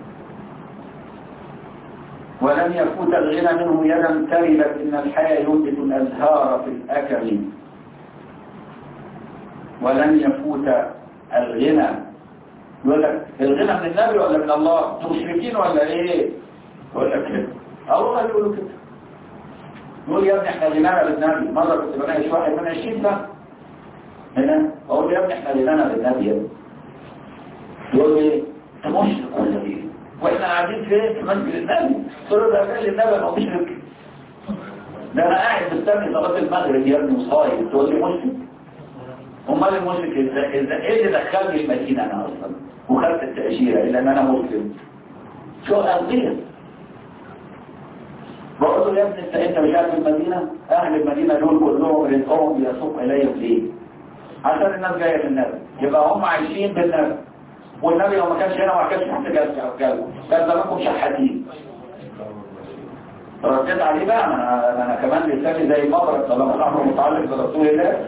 ولم يفوت الغنى منه يدا تربت إن الحياة ينبت الأزهار في الأكل ولن يفوت الغنى يقول لك الغنى من النبي ولا من الله انتوا مشركين ولا ايه يقول لك كده الله يقولوا كده يقول يا ابني احنا غنانا بالنبي مرة كنت بناقش واحد من 20 سنة هنا اقول يا ابني احنا غنانا بالنبي يا ابني يقول لي انت مشرك ولا ايه واحنا قاعدين فين في مسجد النبي قلت له ده قال لي النبي ما مشرك ده انا قاعد مستني صلاه المغرب يا ابني وصايم تقول لي مشرك امال المشرك ازاي ازاي ايه اللي دخلني المدينه انا اصلا وخدت التاشيره الا ان انا مسلم شو قضيه بقول له يا ابني انت انت مش عارف المدينه اهل المدينه دول كلهم رزقهم بيسوق اليهم ليه عشان الناس جايه للنبي يبقى هم عايشين بالنبي والنبي لو ما كانش هنا ما كانش حد جالس او جالس كان زمانكم شحاتين رديت عليه بقى انا انا كمان لساني زي المضرب طالما الامر متعلق برسول الله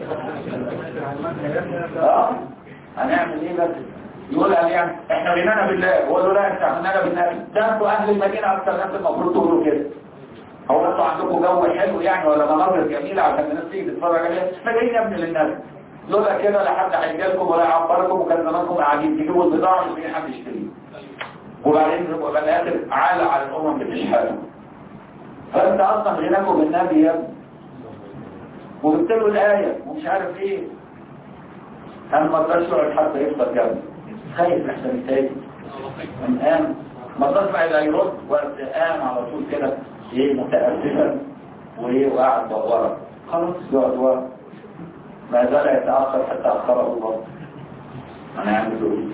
اه هنعمل ايه بس يقول قال يعني احنا غنانا بالله يقول له لا انت غنانا بالنبي ده انتوا اهل المدينه اكتر ناس المفروض تقولوا كده هو انتوا عندكم جو حلو يعني ولا مناظر جميله عشان الناس تيجي تتفرج عليها احنا جايين يا ابني للنبي لولا كده لا حد هيجيلكم ولا يعبركم وكان زمانكم قاعدين تجيبوا البضاعه مش في حد يشتري وبعدين تبقى بني ادم عالة على الامم بتشحنه فانت اصلا غناكم بالنبي يا ابني وجبت له الايه ومش عارف ايه انا ما اقدرش اقعد حتى يفطر جنبي خايف احسن التاني من قام ما اقدرش بقى لا يرد وقت قام على طول كده ايه متاسفا وايه وقاعد دوره خلاص يقعد ورا ما زال يتأخر حتى أخره الله أنا أعمل إيه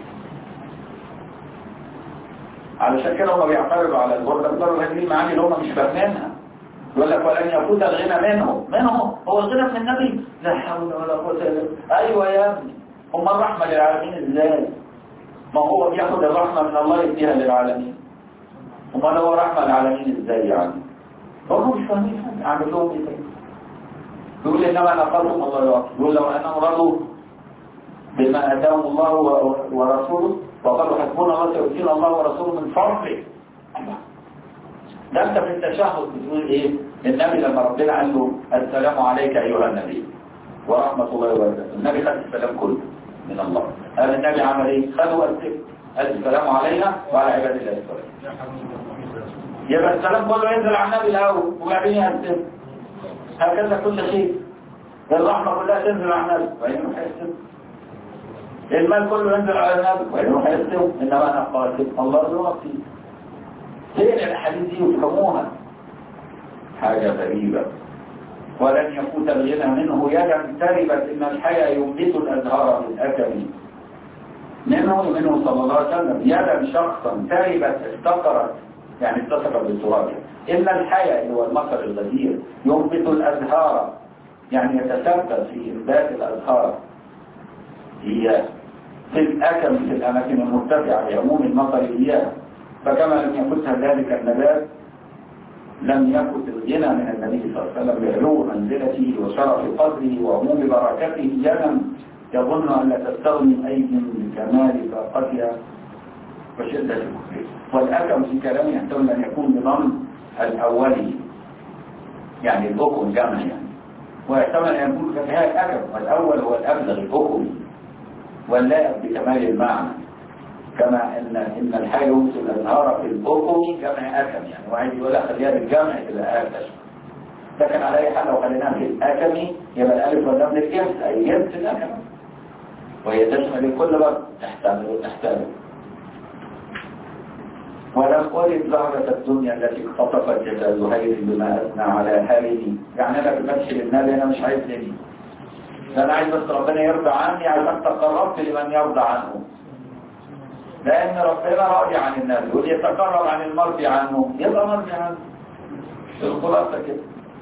علشان كده هم بيعترضوا على الغربة بيقولوا هذه المعاني اللي هم مش فاهمينها يقول لك ولن يفوت الغنى منه منه هو الغنى من النبي لا حول ولا قوة إلا بالله أيوة يا ابني هم الرحمة للعالمين إزاي ما هو بياخد الرحمة من الله يديها للعالمين هم هو رحمة للعالمين إزاي يعني هم مش فاهمين حاجة أعمل لهم إيه طيب يقول إنما نقلهم الله يعطي يقول لو أنهم رضوا بما أتاهم الله ورسوله وقالوا حسبنا الله سيؤتينا الله ورسوله من فضله ده أنت في التشهد بتقول إيه النبي لما ربنا قال له السلام عليك أيها النبي ورحمة الله وبركاته النبي خد السلام كله من الله قال النبي عمل إيه خدوا السلام السلام علينا وعلى عباد الله الصالحين يبقى السلام كله ينزل على النبي الأول وبعدين يهزم هكذا كل شيء الرحمة كلها تنزل على النبي وإنه هيستوي المال كله ينزل على النبي وإنه هيستوي إنما أنا قاتل الله يعطي فين الحديث دي يفهموها حاجة غريبة ولن يفوت الغنى منه يدا تربت إن الحياة ينبت الأزهار من أكل منه منه صلى الله عليه وسلم يدا شخصا تربت افتقرت يعني اتصفت بالتراب إن الحياة اللي هو المطر الغزير ينبت الأزهار يعني يتثبت في إنبات الأزهار هي في الأكل في الأماكن المرتفعة لعموم المطر إياها فكما لم يفتها ذلك النبات لم يكن الغنى من النبي صلى الله عليه وسلم بعلو منزلته وشرف قدره وعموم بركته جنا يظن أن لا تستغني أيدي بكمال طاقتها وشدة كفرها والأكم في كلامه يحتمل أن يكون بضم الأولي يعني الأكم جمع يعني ويحتمل أن يكون في نهاية الأكم والأول هو الأبلغ الأكم واللائق بكمال المعنى كما ان ان الحي يمثل الازهار في البكم جمع اكم يعني واحد يقول لك خليها بالجمع تبقى اكم لكن على اي حال لو خليناها في الاكم يبقى الالف واللام للجنس اي جنس الاكم وهي تشمل الكل برضه تحتمل تحتمل ولم أرد زهرة الدنيا التي اختطفت جزاء زهير بما أثنى على حاله يعني أنا بمشي للنبي أنا مش عايز لني ده أنا عايز بس ربنا يرضى عني عشان تقربت لمن يرضى عنه لأن ربنا راضي عن النبي واللي يتقرب عن المرضي عنه يبقى مرضي عنه الخلاصة كده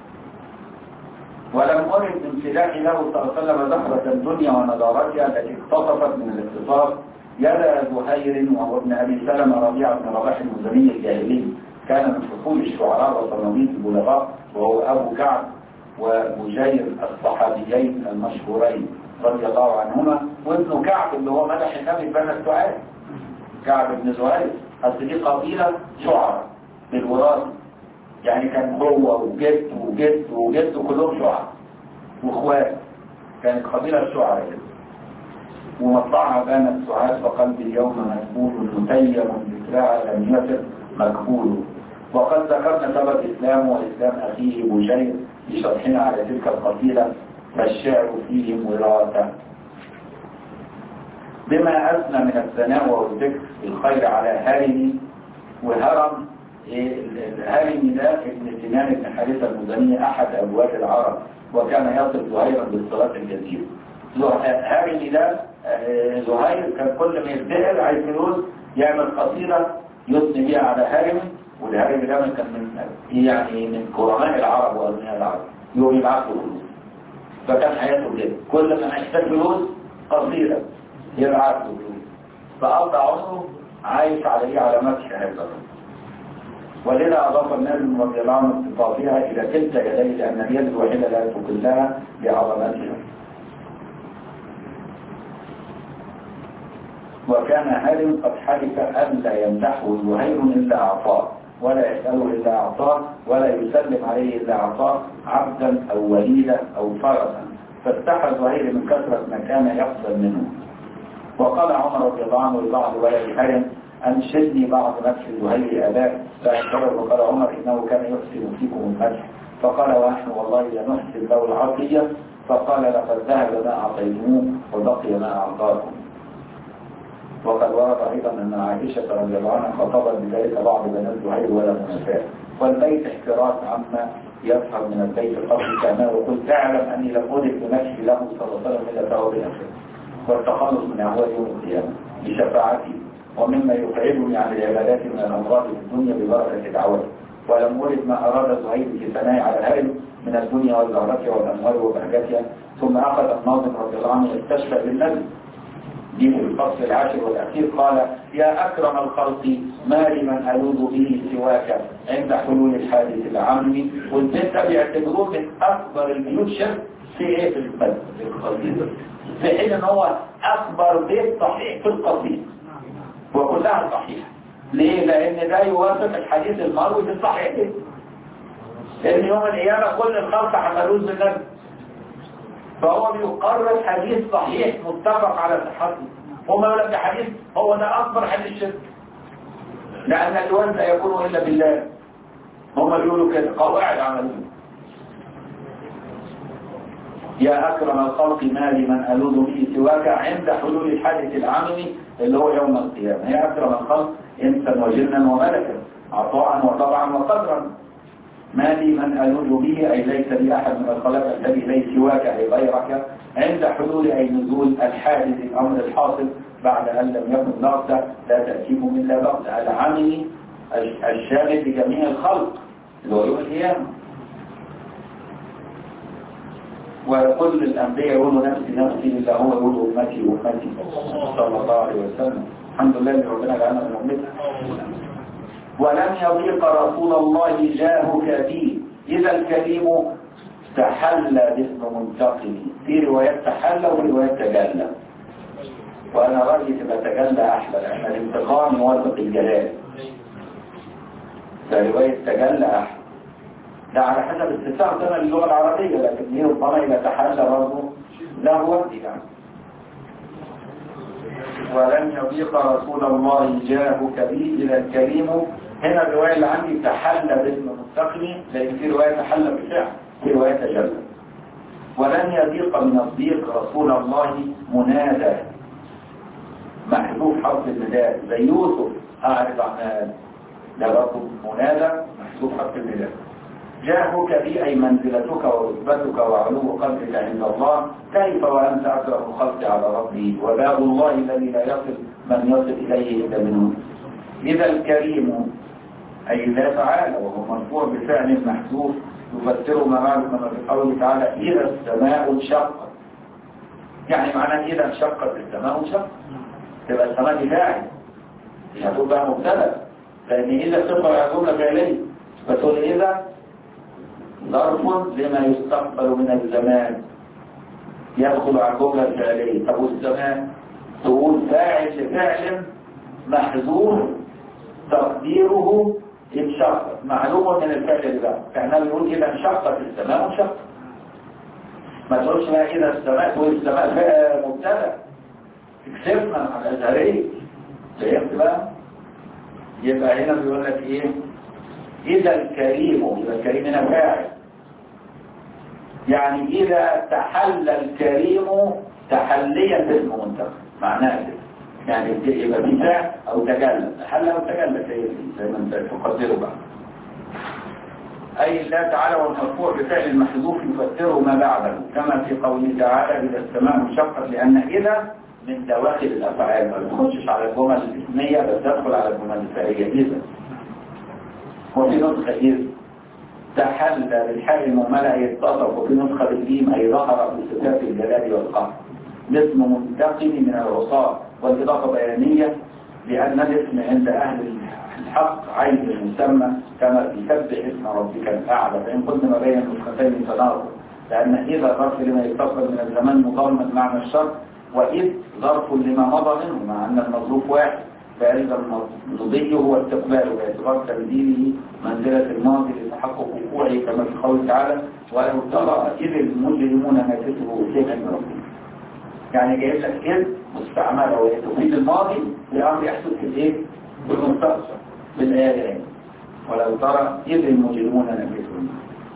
ولم أرد امتلاك له صلى الله عليه وسلم زهرة الدنيا ونضارتها التي اقتصفت من الاقتصاد يد زهير وهو ابن أبي سلمة ربيعة بن رباح المزني الجاهلي كان من فصول الشعراء وصناديد البلغاء وهو أبو كعب ومجير الصحابيين المشهورين رضي الله عنهما وابن كعب اللي هو مدح النبي بين السؤال كعب بن زهير أصل دي قبيلة شعراء بالوراثة يعني كان هو وجد وجد وجد كلهم شعراء واخوات كانت قبيلة الشعراء كده ومطلعها بانت سعاد فقلبي اليوم مسبول متيم ذكرها لم يسر مقبول وقد ذكرنا سبب الإسلام وإسلام أخيه بشير بشرحنا على تلك القبيلة فالشعر فيهم وراثة بما أثنى من الثناء والذكر الخير على هارمي وهرم الهارمي ده ابن سنان بن حارثة المزني أحد أبواب العرب وكان يصل زهيرا بالصلاة الجزيرة هارمي ده زهير كان كل ما يفتقر عايز فلوس يعمل قصيدة يثني بيها على هارمي والهارمي ده كان من يعني من كرماء العرب وأغنياء العرب يوم يبعث له فلوس فكان حياته كده كل ما يحتاج فلوس قصيدة يبعث له فلوس فقضى عمره عايش عليه على مدح هذا الرجل ولذا أضاف النبي رضي الله عنه اتصافها إلى كلتا يديه لأن اليد الوحيدة لا تكلها بعظمتها وكان هارم قد حلف أن لا يمدحه زهير إلا أعطاه ولا يسأله إلا أعطاه ولا يسلم عليه إلا أعطاه عبدا أو وليدا أو فرسا فاستحى زهير من كثرة ما كان يقبل منه وقال عمر رضي الله عنه لبعض ولد هارم أنشدني بعض مدح زهير أباك فأشترر وقال عمر إنه كان يحسن فيكم المدح فقال ونحن والله لنحسن له العطية فقال لقد ذهب ما أعطيتموه وبقي ما أعطاكم وقد ورد أيضا أن عائشة رضي الله عنها خطبت بذلك بعض بنات زهير ولا منافاه والبيت احتراز عما يظهر من البيت القبل كما وقلت اعلم أني لم أدرك بنفسي له صلى الله عليه وسلم إلا ثواب الآخرة والتخلص من أهوال يوم القيامة بشفاعتي ومما يقعدني عن العبادات من الأمراض في الدنيا ببركة دعوتي ولم أرد ما أراد زهير في ثناء على الهرم من الدنيا وزهرتها والأموال وبهجتها ثم أخذ الناظم رضي الله عنه يستشفى بالنبي دي في الفصل العاشر والأخير قال يا أكرم الخلق ما لمن ألوذ به سواك عند حلول الحادث العام والبيت ده بيعتبروه من أكبر البيوت شرك في إيه في القلب في القصيدة في حين إن هو أكبر بيت صحيح في القصيدة وكلها صحيحة ليه؟ لأن ده يوافق الحديث المروي في الصحيح لأن يوم القيامة كل الخلق حملوه بالنبي فهو بيقرر حديث صحيح متفق على صحته وما يقول لك حديث هو ده أكبر حديث شرك لأن الوزن لا يكون إلا بالله هم بيقولوا كده قواعد عملية يا أكرم الخلق ما لمن ألوذ به سواك عند حلول الحادث العممي اللي هو يوم القيامة يا أكرم الخلق إنسا وجنا وملكا عطاء وطبعا وقدرا ما لي من ألوذ به أي ليس لي أحد من الخلق الذي ليس سواك أي غيرك عند حلول أي نزول الحادث الأمر الحاصل بعد أن لم يكن بغتة لا تأتيكم إلا بغتة العمل الشامل لجميع الخلق اللي هو يوم القيامة وكل الأنبياء يقولوا نفسي نفسي إلا هو يقول أمتي أمتي صلى الله عليه وسلم الحمد لله اللي ربنا جعلنا من أمته ولم يضيق رسول الله جاهك بي إذا الكريم تحلى باسم منتقم في روايات تحلى وفي روايات تجلى وأنا رأيي تبقى تجلى أحلى لأن الانتقام يوافق الجلال فرواية تجلى أحلى ده على حسب استفسار اللغة العربية لكن هي ربما إذا تحلى برضه لا هو يعني ولن يضيق رسول الله جاهك بي إلى الكريم هنا الرواية اللي عندي تحلى باسم مستقني لأن في رواية تحلى بالفعل في رواية تجلى ولن يضيق من الضيق رسول الله منادى محذوف حرف النداء زي يوسف أعرف عن هذا ده برضه منادى محذوف حرف النداء جاهك بي أي منزلتك ورتبتك وعلو قدرك عند الله كيف وأنت أكرم الخلق على ربي وباب الله الذي لا يصل من يصل إليه إلا منه إذا الكريم أي الله تعالى وهو مرفوع بفعل محذوف يفسر ما بعد كما في قوله تعالى إذا السماء انشقت يعني معناه إذا انشقت السماء انشقت تبقى السماء دي فاعل مش هتقول بقى مبتدا لأن إذا صفة جملة فعلية فتقول إذا ظرف لما يستقبل من الزمان يدخل على الجملة الفعلية طب والزمان تقول فاعل لفعل محذوف تقديره انشقت معلوم من الفعل اللي بقى احنا بنقول اذا انشقت السماء انشقت ما تقولش بقى اذا السماء تقول السماء بقى مبتدا تكسبنا على الازهريه فهمت بقى يبقى هنا بيقول لك ايه اذا الكريم يبقى الكريم هنا فاعل يعني اذا تحل الكريم تحليا باسم منتخب معناه كده يعني يبقى في فعل او تجلى تحل او تجلى زي ما انت تقدره بقى اي الله تعالى والمرفوع بفعل المحذوف يفسره ما بعده كما في قوله تعالى اذا السماء انشقت لان اذا من دواخل الافعال ما بتخشش على الجمل الاسميه بس تدخل على الجمل الفعليه اذا وفي نسخه اذ تحل بالحال المهمله اي اتصف وفي نسخه بالجيم اي ظهر في صفات الجلال والقهر الاسم منتقم من العصاه والإضافة بيانية لأن الاسم عند أهل الحق عين المسمى كما في سبح اسم ربك الأعلى فإن كنت ما بين النسختين تناظر لأن إذا ظرف لما يستقبل من الزمان مضمن معنى الشرط وإذ ظرف لما مضى منه مع أن المظروف واحد فإذا المضي هو استقباله باعتبار تبديله منزلة الماضي لتحقق وقوعه كما في قوله تعالى ولو ترى إذ المجرمون ناكسه شيئا من ربهم يعني جايب لك إذ مستعملة وهي تفيد الماضي لأمر يحدث في الايه؟ في المستقبل بالآية يعني ولو ترى إذ المجرمون نكسون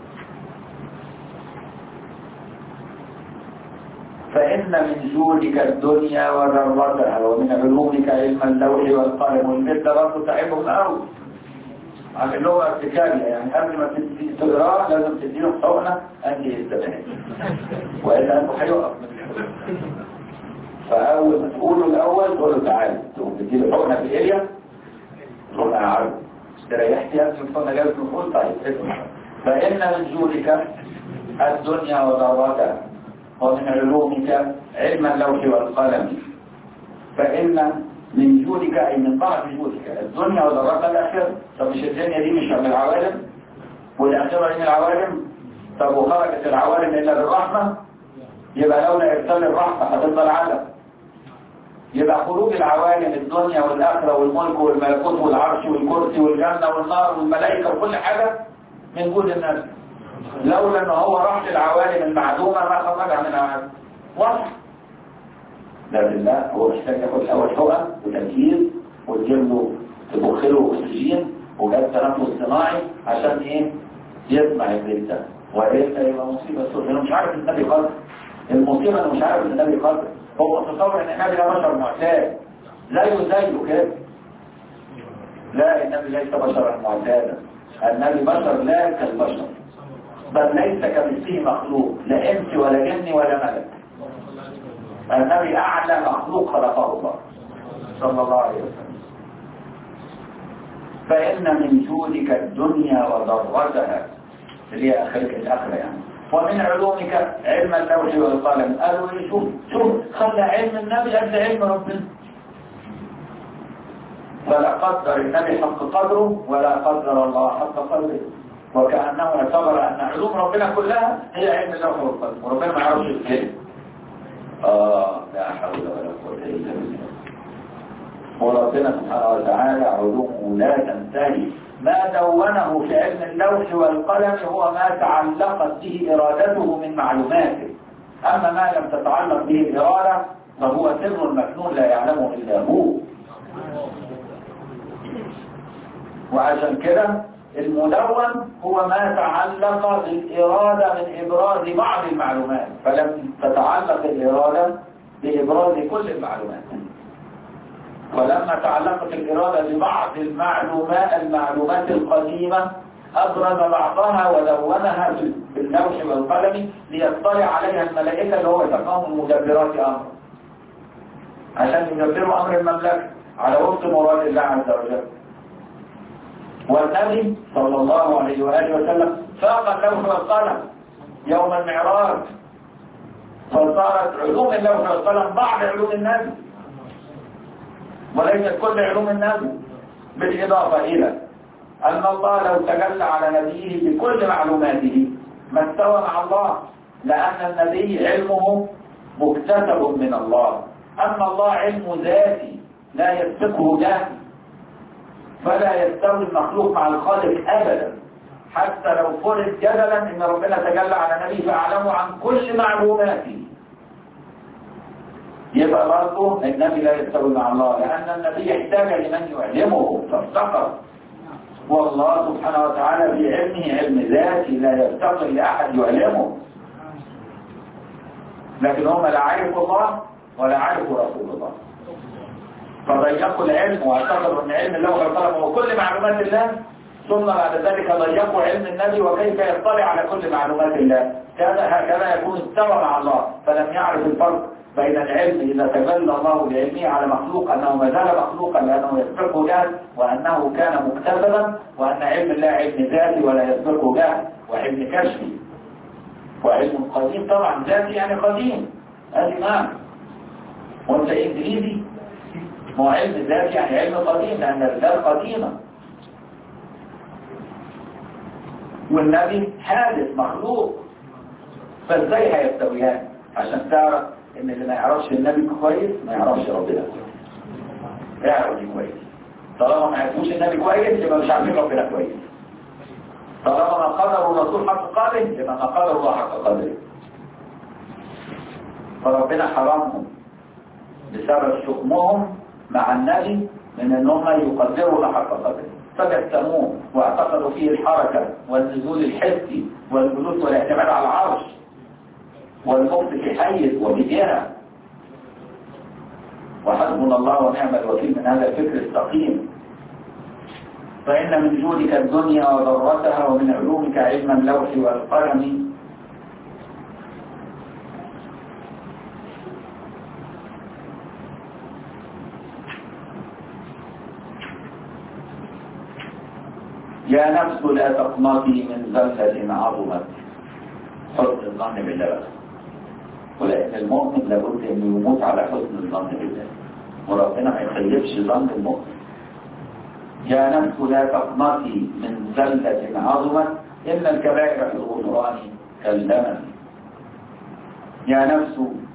فإن من جودك الدنيا وذرتها ومن علومك علم اللوح والقلم والمد برضه تعبهم قوي عن اللغة ارتكابية يعني قبل ما تقراه لازم تديله حقنة أنهي الزمان وإلا أنه هيقف فأول ما تقوله الأول تقول له تعالى تقوم تديله حقنة في إيليا تقول أنا عارف تريحت يا ابني الحقنة جابت من فوق طيب اسمع فإن من جودك الدنيا وضرتها ومن علومك علم اللوح والقلم فإن من جودك أي من بعض جودك الدنيا وضرتها الآخرة طب مش الدنيا دي مش من العوالم والآخرة من العوالم طب وخرجت العوالم إلا بالرحمة يبقى لولا إرسال الرحمة هتفضل عالم يبقى خروج العوالم الدنيا والآخرة والملك والملكوت والعرش والكرسي والجنة والنار والملائكة وكل حاجة من جود الناس لولا ان هو راح للعوالم المعدومة ما خرجها منها واضح لا بالله هو محتاج ياخد الاول حقن وتركيز وتجيب له تبخ له اكسجين وجاب تنفس صناعي عشان ايه يسمع البيت ده وإلا يبقى مصيبة سوداء أنا مش عارف إن النبي قدر المصيبة أنا مش عارف إن النبي قدر هو تصور إن النبي ده بشر معتاد زيه زيه كده لا النبي ليس بشرا معتادا النبي بشر لا كالبشر بل ليس كمثله مخلوق لا انس ولا جن ولا ملك النبي اعلى مخلوق خلقه الله صلى الله عليه وسلم فان من جودك الدنيا وضرتها اللي هي اخرك الاخره يعني ومن علومك علم اللوح والقلم قالوا لي شوف شوف خلى علم النبي قد علم ربنا فلا قدر النبي حق قدره ولا قدر الله حق قدره وكأنه اعتبر أن علوم ربنا كلها هي علم اللوح والقلم وربنا ما يعرفش الكلمة آه لا حول ولا قوة إلا بالله وربنا سبحانه وتعالى علومه لا تنتهي ما دونه في علم اللوح والقلم هو ما تعلقت به إرادته من معلوماته أما ما لم تتعلق به الإرادة فهو سر مكنون لا يعلمه إلا هو وعشان كده المدون هو ما تعلق بالإرادة من إبراز بعض المعلومات فلم تتعلق الإرادة بإبراز كل المعلومات ولما تعلقت الإرادة ببعض المعلومات المعلومات القديمة أبرز بعضها ودونها باللوح والقلم ليطلع عليها الملائكة اللي هو يسماهم مدبرات أمر عشان يدبروا أمر المملكة على وفق مراد الله عز وجل والنبي صلى الله عليه وآله وسلم فاق اللوح والقلم يوم المعراج فصارت علوم اللوح والقلم بعض علوم النبي وليست كل علوم النبي بالإضافة إلى أن الله لو تجلى على نبيه بكل معلوماته ما استوى مع الله لأن النبي علمه مكتسب من الله أما الله علم ذاتي لا يسبقه جهل فلا يستوي المخلوق مع الخالق أبدا حتى لو فرض جدلا ان ربنا تجلى على نبيه فأعلمه عن كل معلوماته يبقى برضه النبي لا يستوي مع الله لأن النبي يحتاج لمن يعلمه فافتقر والله سبحانه وتعالى في علمه علم ذاتي لا يفتقر لأحد يعلمه لكن هم لا عرفوا الله ولا عرفوا رسول الله فضيقوا العلم واعتقدوا ان علم الله والقلم هو كل معلومات الله ثم بعد ذلك ضيقوا علم النبي وكيف يطلع على كل معلومات الله كان هكذا يكون استوى مع الله فلم يعرف الفرق بين العلم إذا تجلى الله بعلمه على مخلوق أنه ما زال مخلوقا لأنه يسبقه جهل وأنه كان مكتسبا وأن علم الله علم ذاتي ولا يسبقه جهل وعلم كشفي وعلم قديم طبعا ذاتي يعني قديم هذه معنى وانت انجليزي ما هو علم ذاتي يعني علم قديم لأن الذات قديمة والنبي حادث مخلوق فازاي هيستويان عشان تعرف ان اللي ما يعرفش النبي كويس ما يعرفش ربنا يعرف دي كويس طالما ما يعرفوش النبي كويس يبقى مش عارفين ربنا كويس طالما ما قدر الرسول حق قدره يبقى ما قدر الله حق قدره فربنا حرمهم بسبب شؤمهم مع النبي من انهم يقدروا الله حق قدره فجسموه واعتقدوا فيه الحركة والنزول الحسي والجلوس والاعتماد على العرش والموت في حيز وبجهة وحسبنا الله ونعم الوكيل من هذا الفكر السقيم فإن من جودك الدنيا وضرتها ومن علومك علم اللوح والقلم يا نفس لا تقنطي من زلة عظمت حسن الظن بالله بس ولأن المؤمن لابد أن يموت على حسن الظن بالله وربنا ما يخيبش ظن المؤمن يا نفس لا تقنطي من زلة عظمت إن الكبائر في الغفران كاللمن يا نفس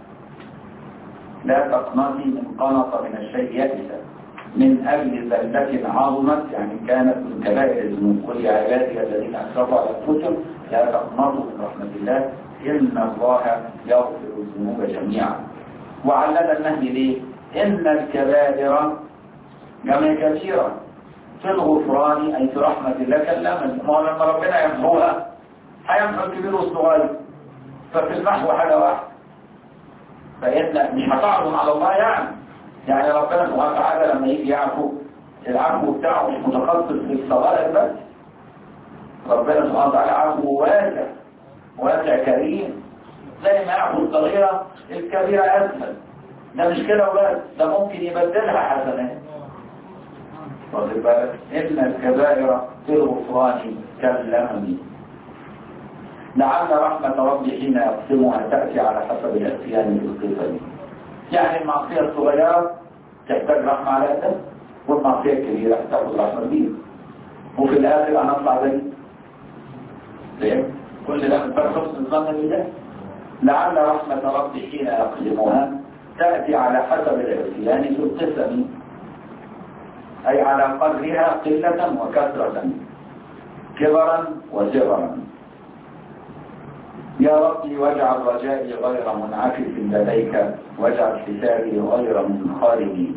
لا تقنطي من قنط من الشيء يئسا من أجل زلة عظمت يعني كانت من كبائر الذنوب قل يا عبادي الذين أسرفوا على أنفسهم لا تقنطوا من رحمة الله إن الله يغفر الذنوب جميعا وعلل النهي ليه إن الكبائر جمع كثيرة في الغفران أي في رحمة الله كاللمن ما لما ربنا يمحوها هيمحو الكبير والصغير ففي النحو حاجة واحدة فإن مش هتعظم على الله يعني يعني ربنا سبحانه وتعالى لما يجي يعفو العفو بتاعه مش متخصص في الصغائر بس ربنا سبحانه وتعالى عفو واسع واسع كريم زي ما يعفو الصغيرة الكبيرة أسهل ده مش كده وبس ده ممكن يبدلها حسنات واخد بالك إن الكبائر في الغفران كاللمم لعل رحمة ربي حين يقسمها تأتي على حسب الاتيان في القصة يعني المعصية الصغيرة تحتاج رحمة على أساس والمعصية الكبيرة تاخد رحمة كبيرة وفي الآخر أنا أطلع زي ليه؟ كل ده من فرق حسن الظن بالله لعل رحمة ربي حين يقسمها تأتي على حسب العصيان في القسم أي على قدرها قلة وكثرة كبرا وصغرا يا ربي واجعل رجائي غير منعكس لديك واجعل حسابي غير منخرم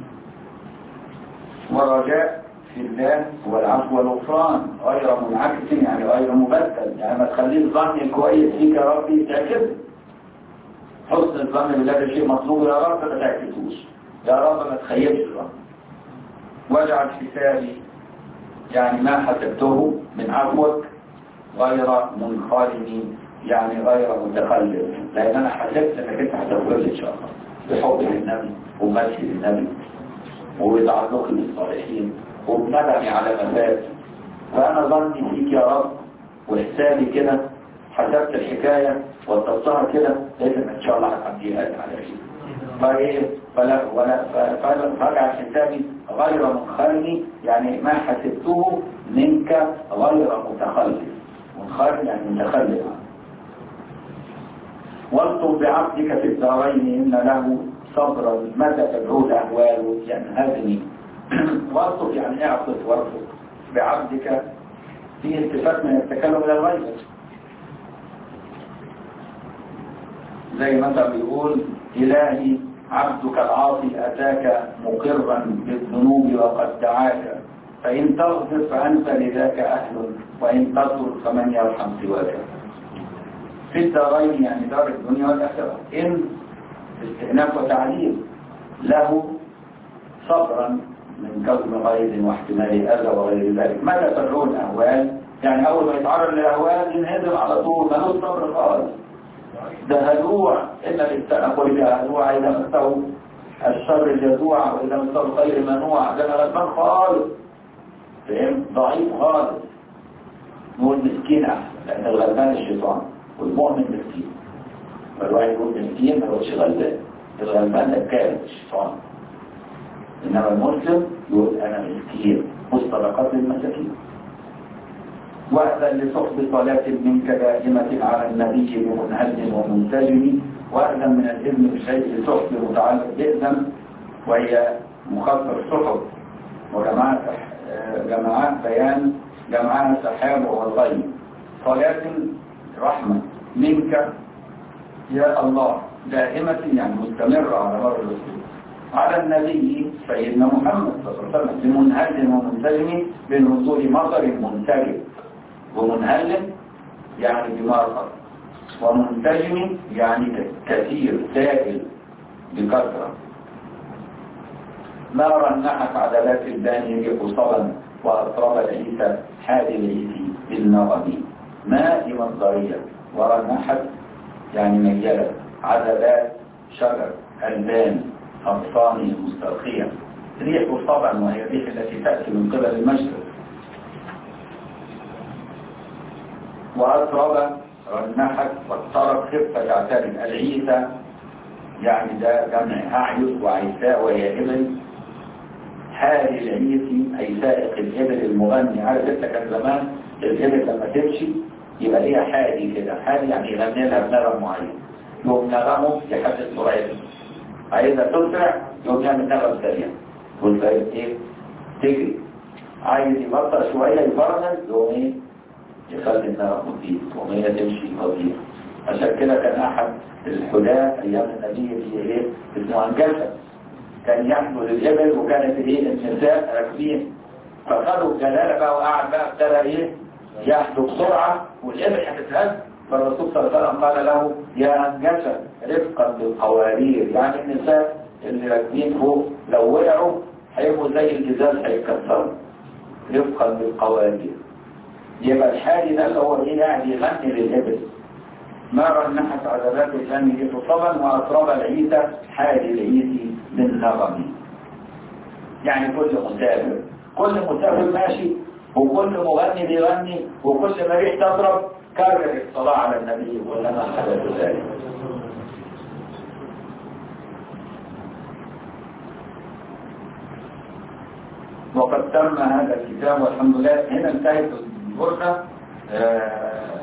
والرجاء في الله هو العفو والغفران غير منعكس يعني غير مبدل يعني ما تخليش ظني كويس فيك يا ربي تعكسه حسن الظن بالله ده شيء مطلوب يا رب ما تعكسوش يا رب ما تخيبش الظن واجعل حسابي يعني ما حسبته من عفوك غير منخرم يعني غير متخلف لان انا حسبت انك انت هتغفر لي ان شاء الله بحب للنبي ومشي للنبي وبتعلقي بالصالحين وبندمي على ما فات فانا ظني فيك يا رب وحسابي كده حسبت الحكاية وصلتها كده لقيت ان شاء الله هتعديها على شيء فايه فلا ولا فرجع حسابي غير منخرم يعني ما حسبته منك غير متخلف منخرم يعني متخلف والطب بعبدك في الدارين إن له صبرا متى تدعو الأهوال ينهزني والطب يعني اعطف وارفق بعبدك في التفات من التكلم إلى الغيب زي ما انت بيقول إلهي عبدك العاصي أتاك مقرا بالذنوب وقد دعاك فإن تغفر فأنت لذاك أهل وإن تغفر فمن يرحم سواك في الدارين يعني دار الدنيا والآخرة إن استئناف وتعليم له صبرا من كون غيظ واحتمال أذى وغير ذلك متى تدعون أهوال يعني أول ما يتعرض للأهوال ينهدم على طول ملوش صبر خالص ده هلوع إن الإنسان أقول بها هلوع إذا مسته الشر جزوع وإذا مسته الخير منوع ده أنا غلبان خالص فهم ضعيف خالص نقول مسكين أحسن لأن الغلبان الشيطان والمؤمن مسكين فالواحد يقول مسكين ما يقولش غلبان الغلبان ده كامل الشيطان إنما المسلم يقول أنا مسكين مصطلقات المساكين وأذن لصحب صلاة منك دائمة على النبي بمنهل ومنتجم وأذن من الإذن بشيء لصحب متعلق بإذن وهي مخصص صحب وجماعة جماعات بيان جماعة سحاب والغيب صلاة رحمة منك يا الله دائمة يعني مستمرة على مر الرسول على النبي سيدنا محمد صلى الله عليه وسلم بمنهل ومنتجم بالوصول مطر منتجم ومنهل يعني بمرقر ومنتجم يعني كثير سائل بكثرة ما رنحت عدلات الباني قصبا وأطرب العيسى حاد العيسي بالنغم ماء مصدرية ورنحت يعني ميلة عدلات شجر ألبان أغصان مسترخية ريح طبعا وهي الريح التي تأتي من قبل المشرق وأطرب رنحت واضطرب خفة تعترف العيسى يعني ده جمع أعيس وعيساء وهي إبل حال العيسي أي سائق الإبل المغني عارف انت كان زمان الإبل لما تمشي يبقى ليها حالي كده حالي يعني يغني لها بنغم معين يوم نغمه يحدث سرعته عايزة تسرع يوم يعمل نغم سريع والفريق ايه تجري عايز يبطل شوية يفرمل يوم ايه يخلي النغم مفيد وهي تمشي بطيء عشان كده كان أحد الحداة أيام النبي في ايه اسمه أنجلة كان يحمل الإبل وكانت ايه النساء راكبين فخدوا الجلالة بقى وقعد بقى ابتدى ايه يحدو بسرعة والإبل هتتهز فالرسول صلى الله عليه وسلم قال له يا أنجشة رفقا بالقوارير يعني النساء اللي راكبين فوق لو وقعوا هيبقوا زي الجزاز هيتكسروا رفقا بالقوارير يبقى الحالي ده اللي هو ايه قاعد يغني للإبل ما رنحت عذابات الجنة خطبا وأطرب العيسى حال العيسي من نغمي يعني كل مسافر كل مسافر ماشي وكل مغني بيغني وكل ما ريح تضرب كرر الصلاة على النبي ولما حدث ذلك وقد تم هذا الكتاب والحمد لله هنا انتهت البرده آه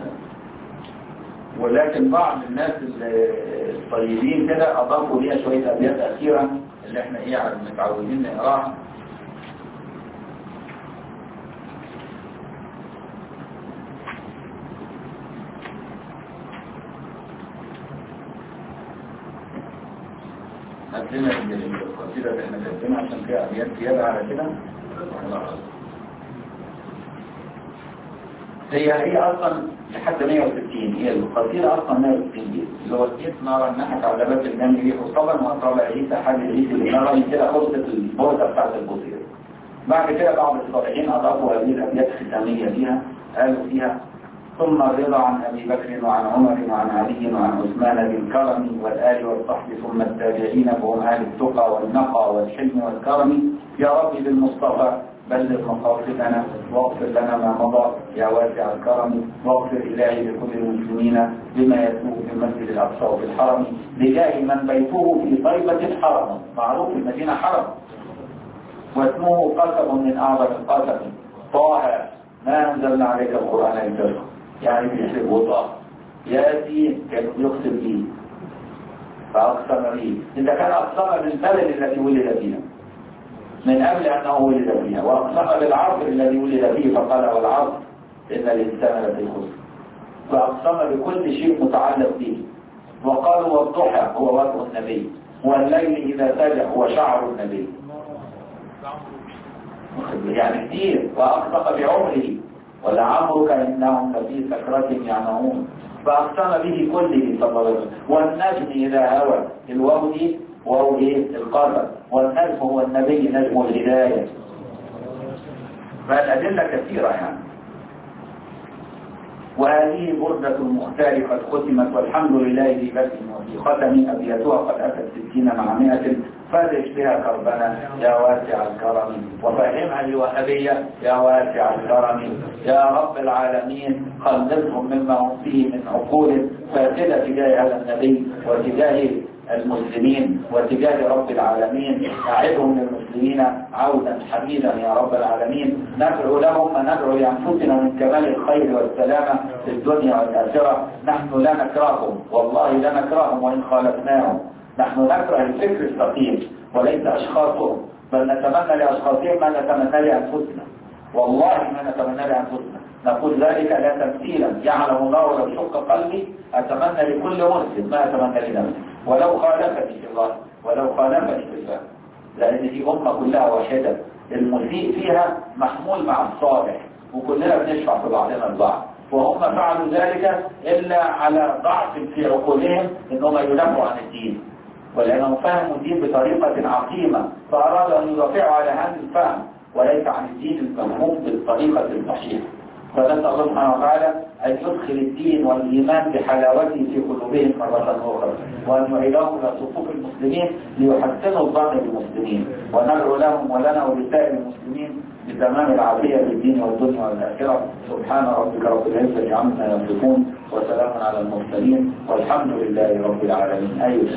ولكن بعض الناس الطيبين كده اضافوا ليها شويه ابيات اخيره اللي احنا ايه متعودين نقراها عندنا القصيدة اللي احنا كاتبينها عشان فيها أبيات زيادة على كده هي هي أصلا لحد 160 هي القصيدة أصلا 160 جيد اللي هو الكيس نرى النحت على باب الجنة ريح طبعا وأطلع عيسى حاجة عيسى اللي نرى كده خلصت البوزة بتاعت البصير بعد كده بعض الصالحين أضافوا هذه الأبيات الختامية فيها قالوا فيها ثم الرضا عن أبي بكر وعن عمر وعن علي وعن عثمان بالكرم والآل والصحب ثم التابعين فهم أهل التقى والنقى والحلم والكرم يا رب بالمصطفى بلغ مقاصدنا واغفر لنا ما مضى يا واسع الكرم واغفر إلهي لكل المسلمين بما يتوب في المسجد الأقصى وفي الحرم بجاه من بيته في طيبة الحرم معروف المدينة حرم واسمه قسم من أعظم القسم طه ما أنزلنا عليك القرآن لتشكر يعني بيحسب وطا ياتي كان يقسم به فأقسم به إذا كان أقسم بالبلد الذي ولد فيها من قبل أنه ولد فيها وأقسم بالعصر الذي ولد فيه فقال والعصر إن الإنسان لفي خسر فأقسم بكل شيء متعلق به وقالوا والضحى هو وجه النبي والليل إذا سجى هو شعر النبي يعني كثير وأقسم بعمره ولعمرك إنهم لفي سكرة يعمهون فأقسم به كله صلى الله عليه وسلم والنجم إذا هوى الواو دي واو ايه القدر والنجم هو النبي نجم الهداية فالأدلة كثيرة يعني وهذه بردة المختار قد ختمت والحمد لله ذي بس وفي ختم أبياتها قد أتت ستين مع مئة فرج بها كربنا يا واسع الكرم وفهمها الوهابية يا واسع الكرم يا رب العالمين خلصهم مما هم فيه من عقول فاسدة تجاه هذا النبي وتجاه المسلمين وتجاه رب العالمين أعدهم للمسلمين عودا حميدا يا رب العالمين ندعو لهم وندعو لأنفسنا من كمال الخير والسلامة في الدنيا والآخرة نحن لا نكرههم والله لا نكرههم وإن خالفناهم نحن نكره الفكر الثقيل وليس أشخاصهم بل نتمنى لأشخاصهم ما نتمنى لأنفسنا والله ما نتمنى لأنفسنا نقول ذلك لا تمثيلا يعلم الله لو شق قلبي أتمنى لكل مسلم ما أتمنى لنفسي ولو خالفني في الله ولو خالفني في الله لأن دي أمة كلها واحدة المسيء فيها محمول مع الصالح وكلنا بنشفع في بعضنا البعض وهم فعلوا ذلك إلا على ضعف في عقولهم إنهم يدافعوا عن الدين ولأنهم فهموا الدين بطريقة عقيمة فأرادوا أن يدافعوا على هذا الفهم وليس عن الدين المفهوم بالطريقة الصحيحة فنسأل الله سبحانه وتعالى أن يدخل الدين والإيمان بحلاوته في قلوبهم مرة أخرى وأن يعيدهم إلى صفوف المسلمين ليحسنوا الظن بالمسلمين وندعو لهم ولنا ولسائر المسلمين بتمام العافية في الدين والدنيا والآخرة سبحان ربك رب العزة عما يصفون وسلام على المرسلين والحمد لله رب العالمين أيها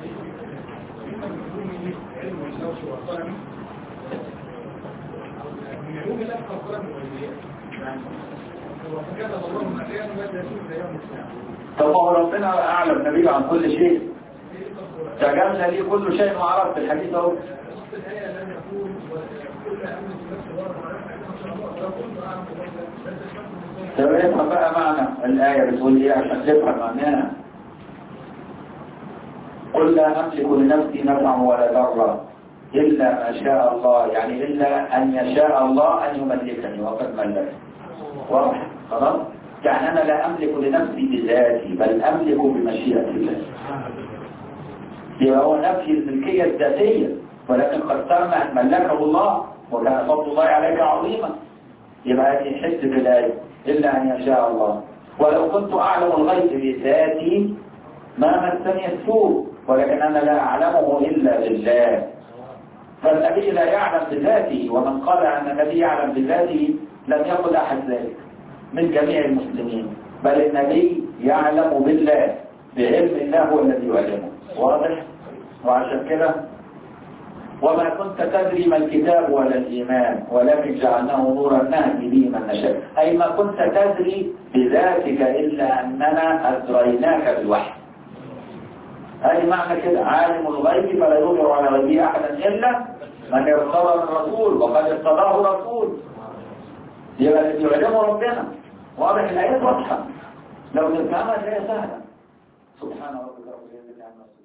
طب هو ربنا أعلم نبي عن كل شيء تجمل لي كل شيء ما عرفت الحديث اهو طب افهم بقى معنى الآية بتقول ايه عشان تفهم معناها قل لا نملك لنفسي نفعا ولا ضرا إلا ما شاء الله يعني إلا أن يشاء الله أن يملكني وقد ملكني واضح خلاص يعني أنا لا أملك لنفسي بذاتي بل أملك بمشيئة الله يبقى هو نفي الملكية الذاتية ولكن قدرنا ملكه الله وكان فضل الله عليك عظيما يبقى هذه حس الآية إلا أن يشاء الله ولو كنت أعلم الغيب بذاتي ما مسني السوء ولكن أنا لا أعلمه إلا بالله فالنبي لا يعلم بذاته ومن قال أن النبي يعلم بذاته لم يقل أحد ذلك من جميع المسلمين بل النبي يعلم بالله بعلم الله هو الذي يعلمه واضح وعشان كده وما كنت تدري ما الكتاب ولا الإيمان ولكن جعلناه نورا نهدي به من نشاء أي ما كنت تدري بذاتك إلا أننا أدريناك بالوحي هذه معنى كده عالم الغيب فلا يظهر على غيبه أحدا إلا من ارتضى من رسول وقد ارتضاه رسول يبقى الذي يعلمه ربنا واضح الآيات واضحة لو نفهمها هي سهلة سبحان ربك رب العزة عما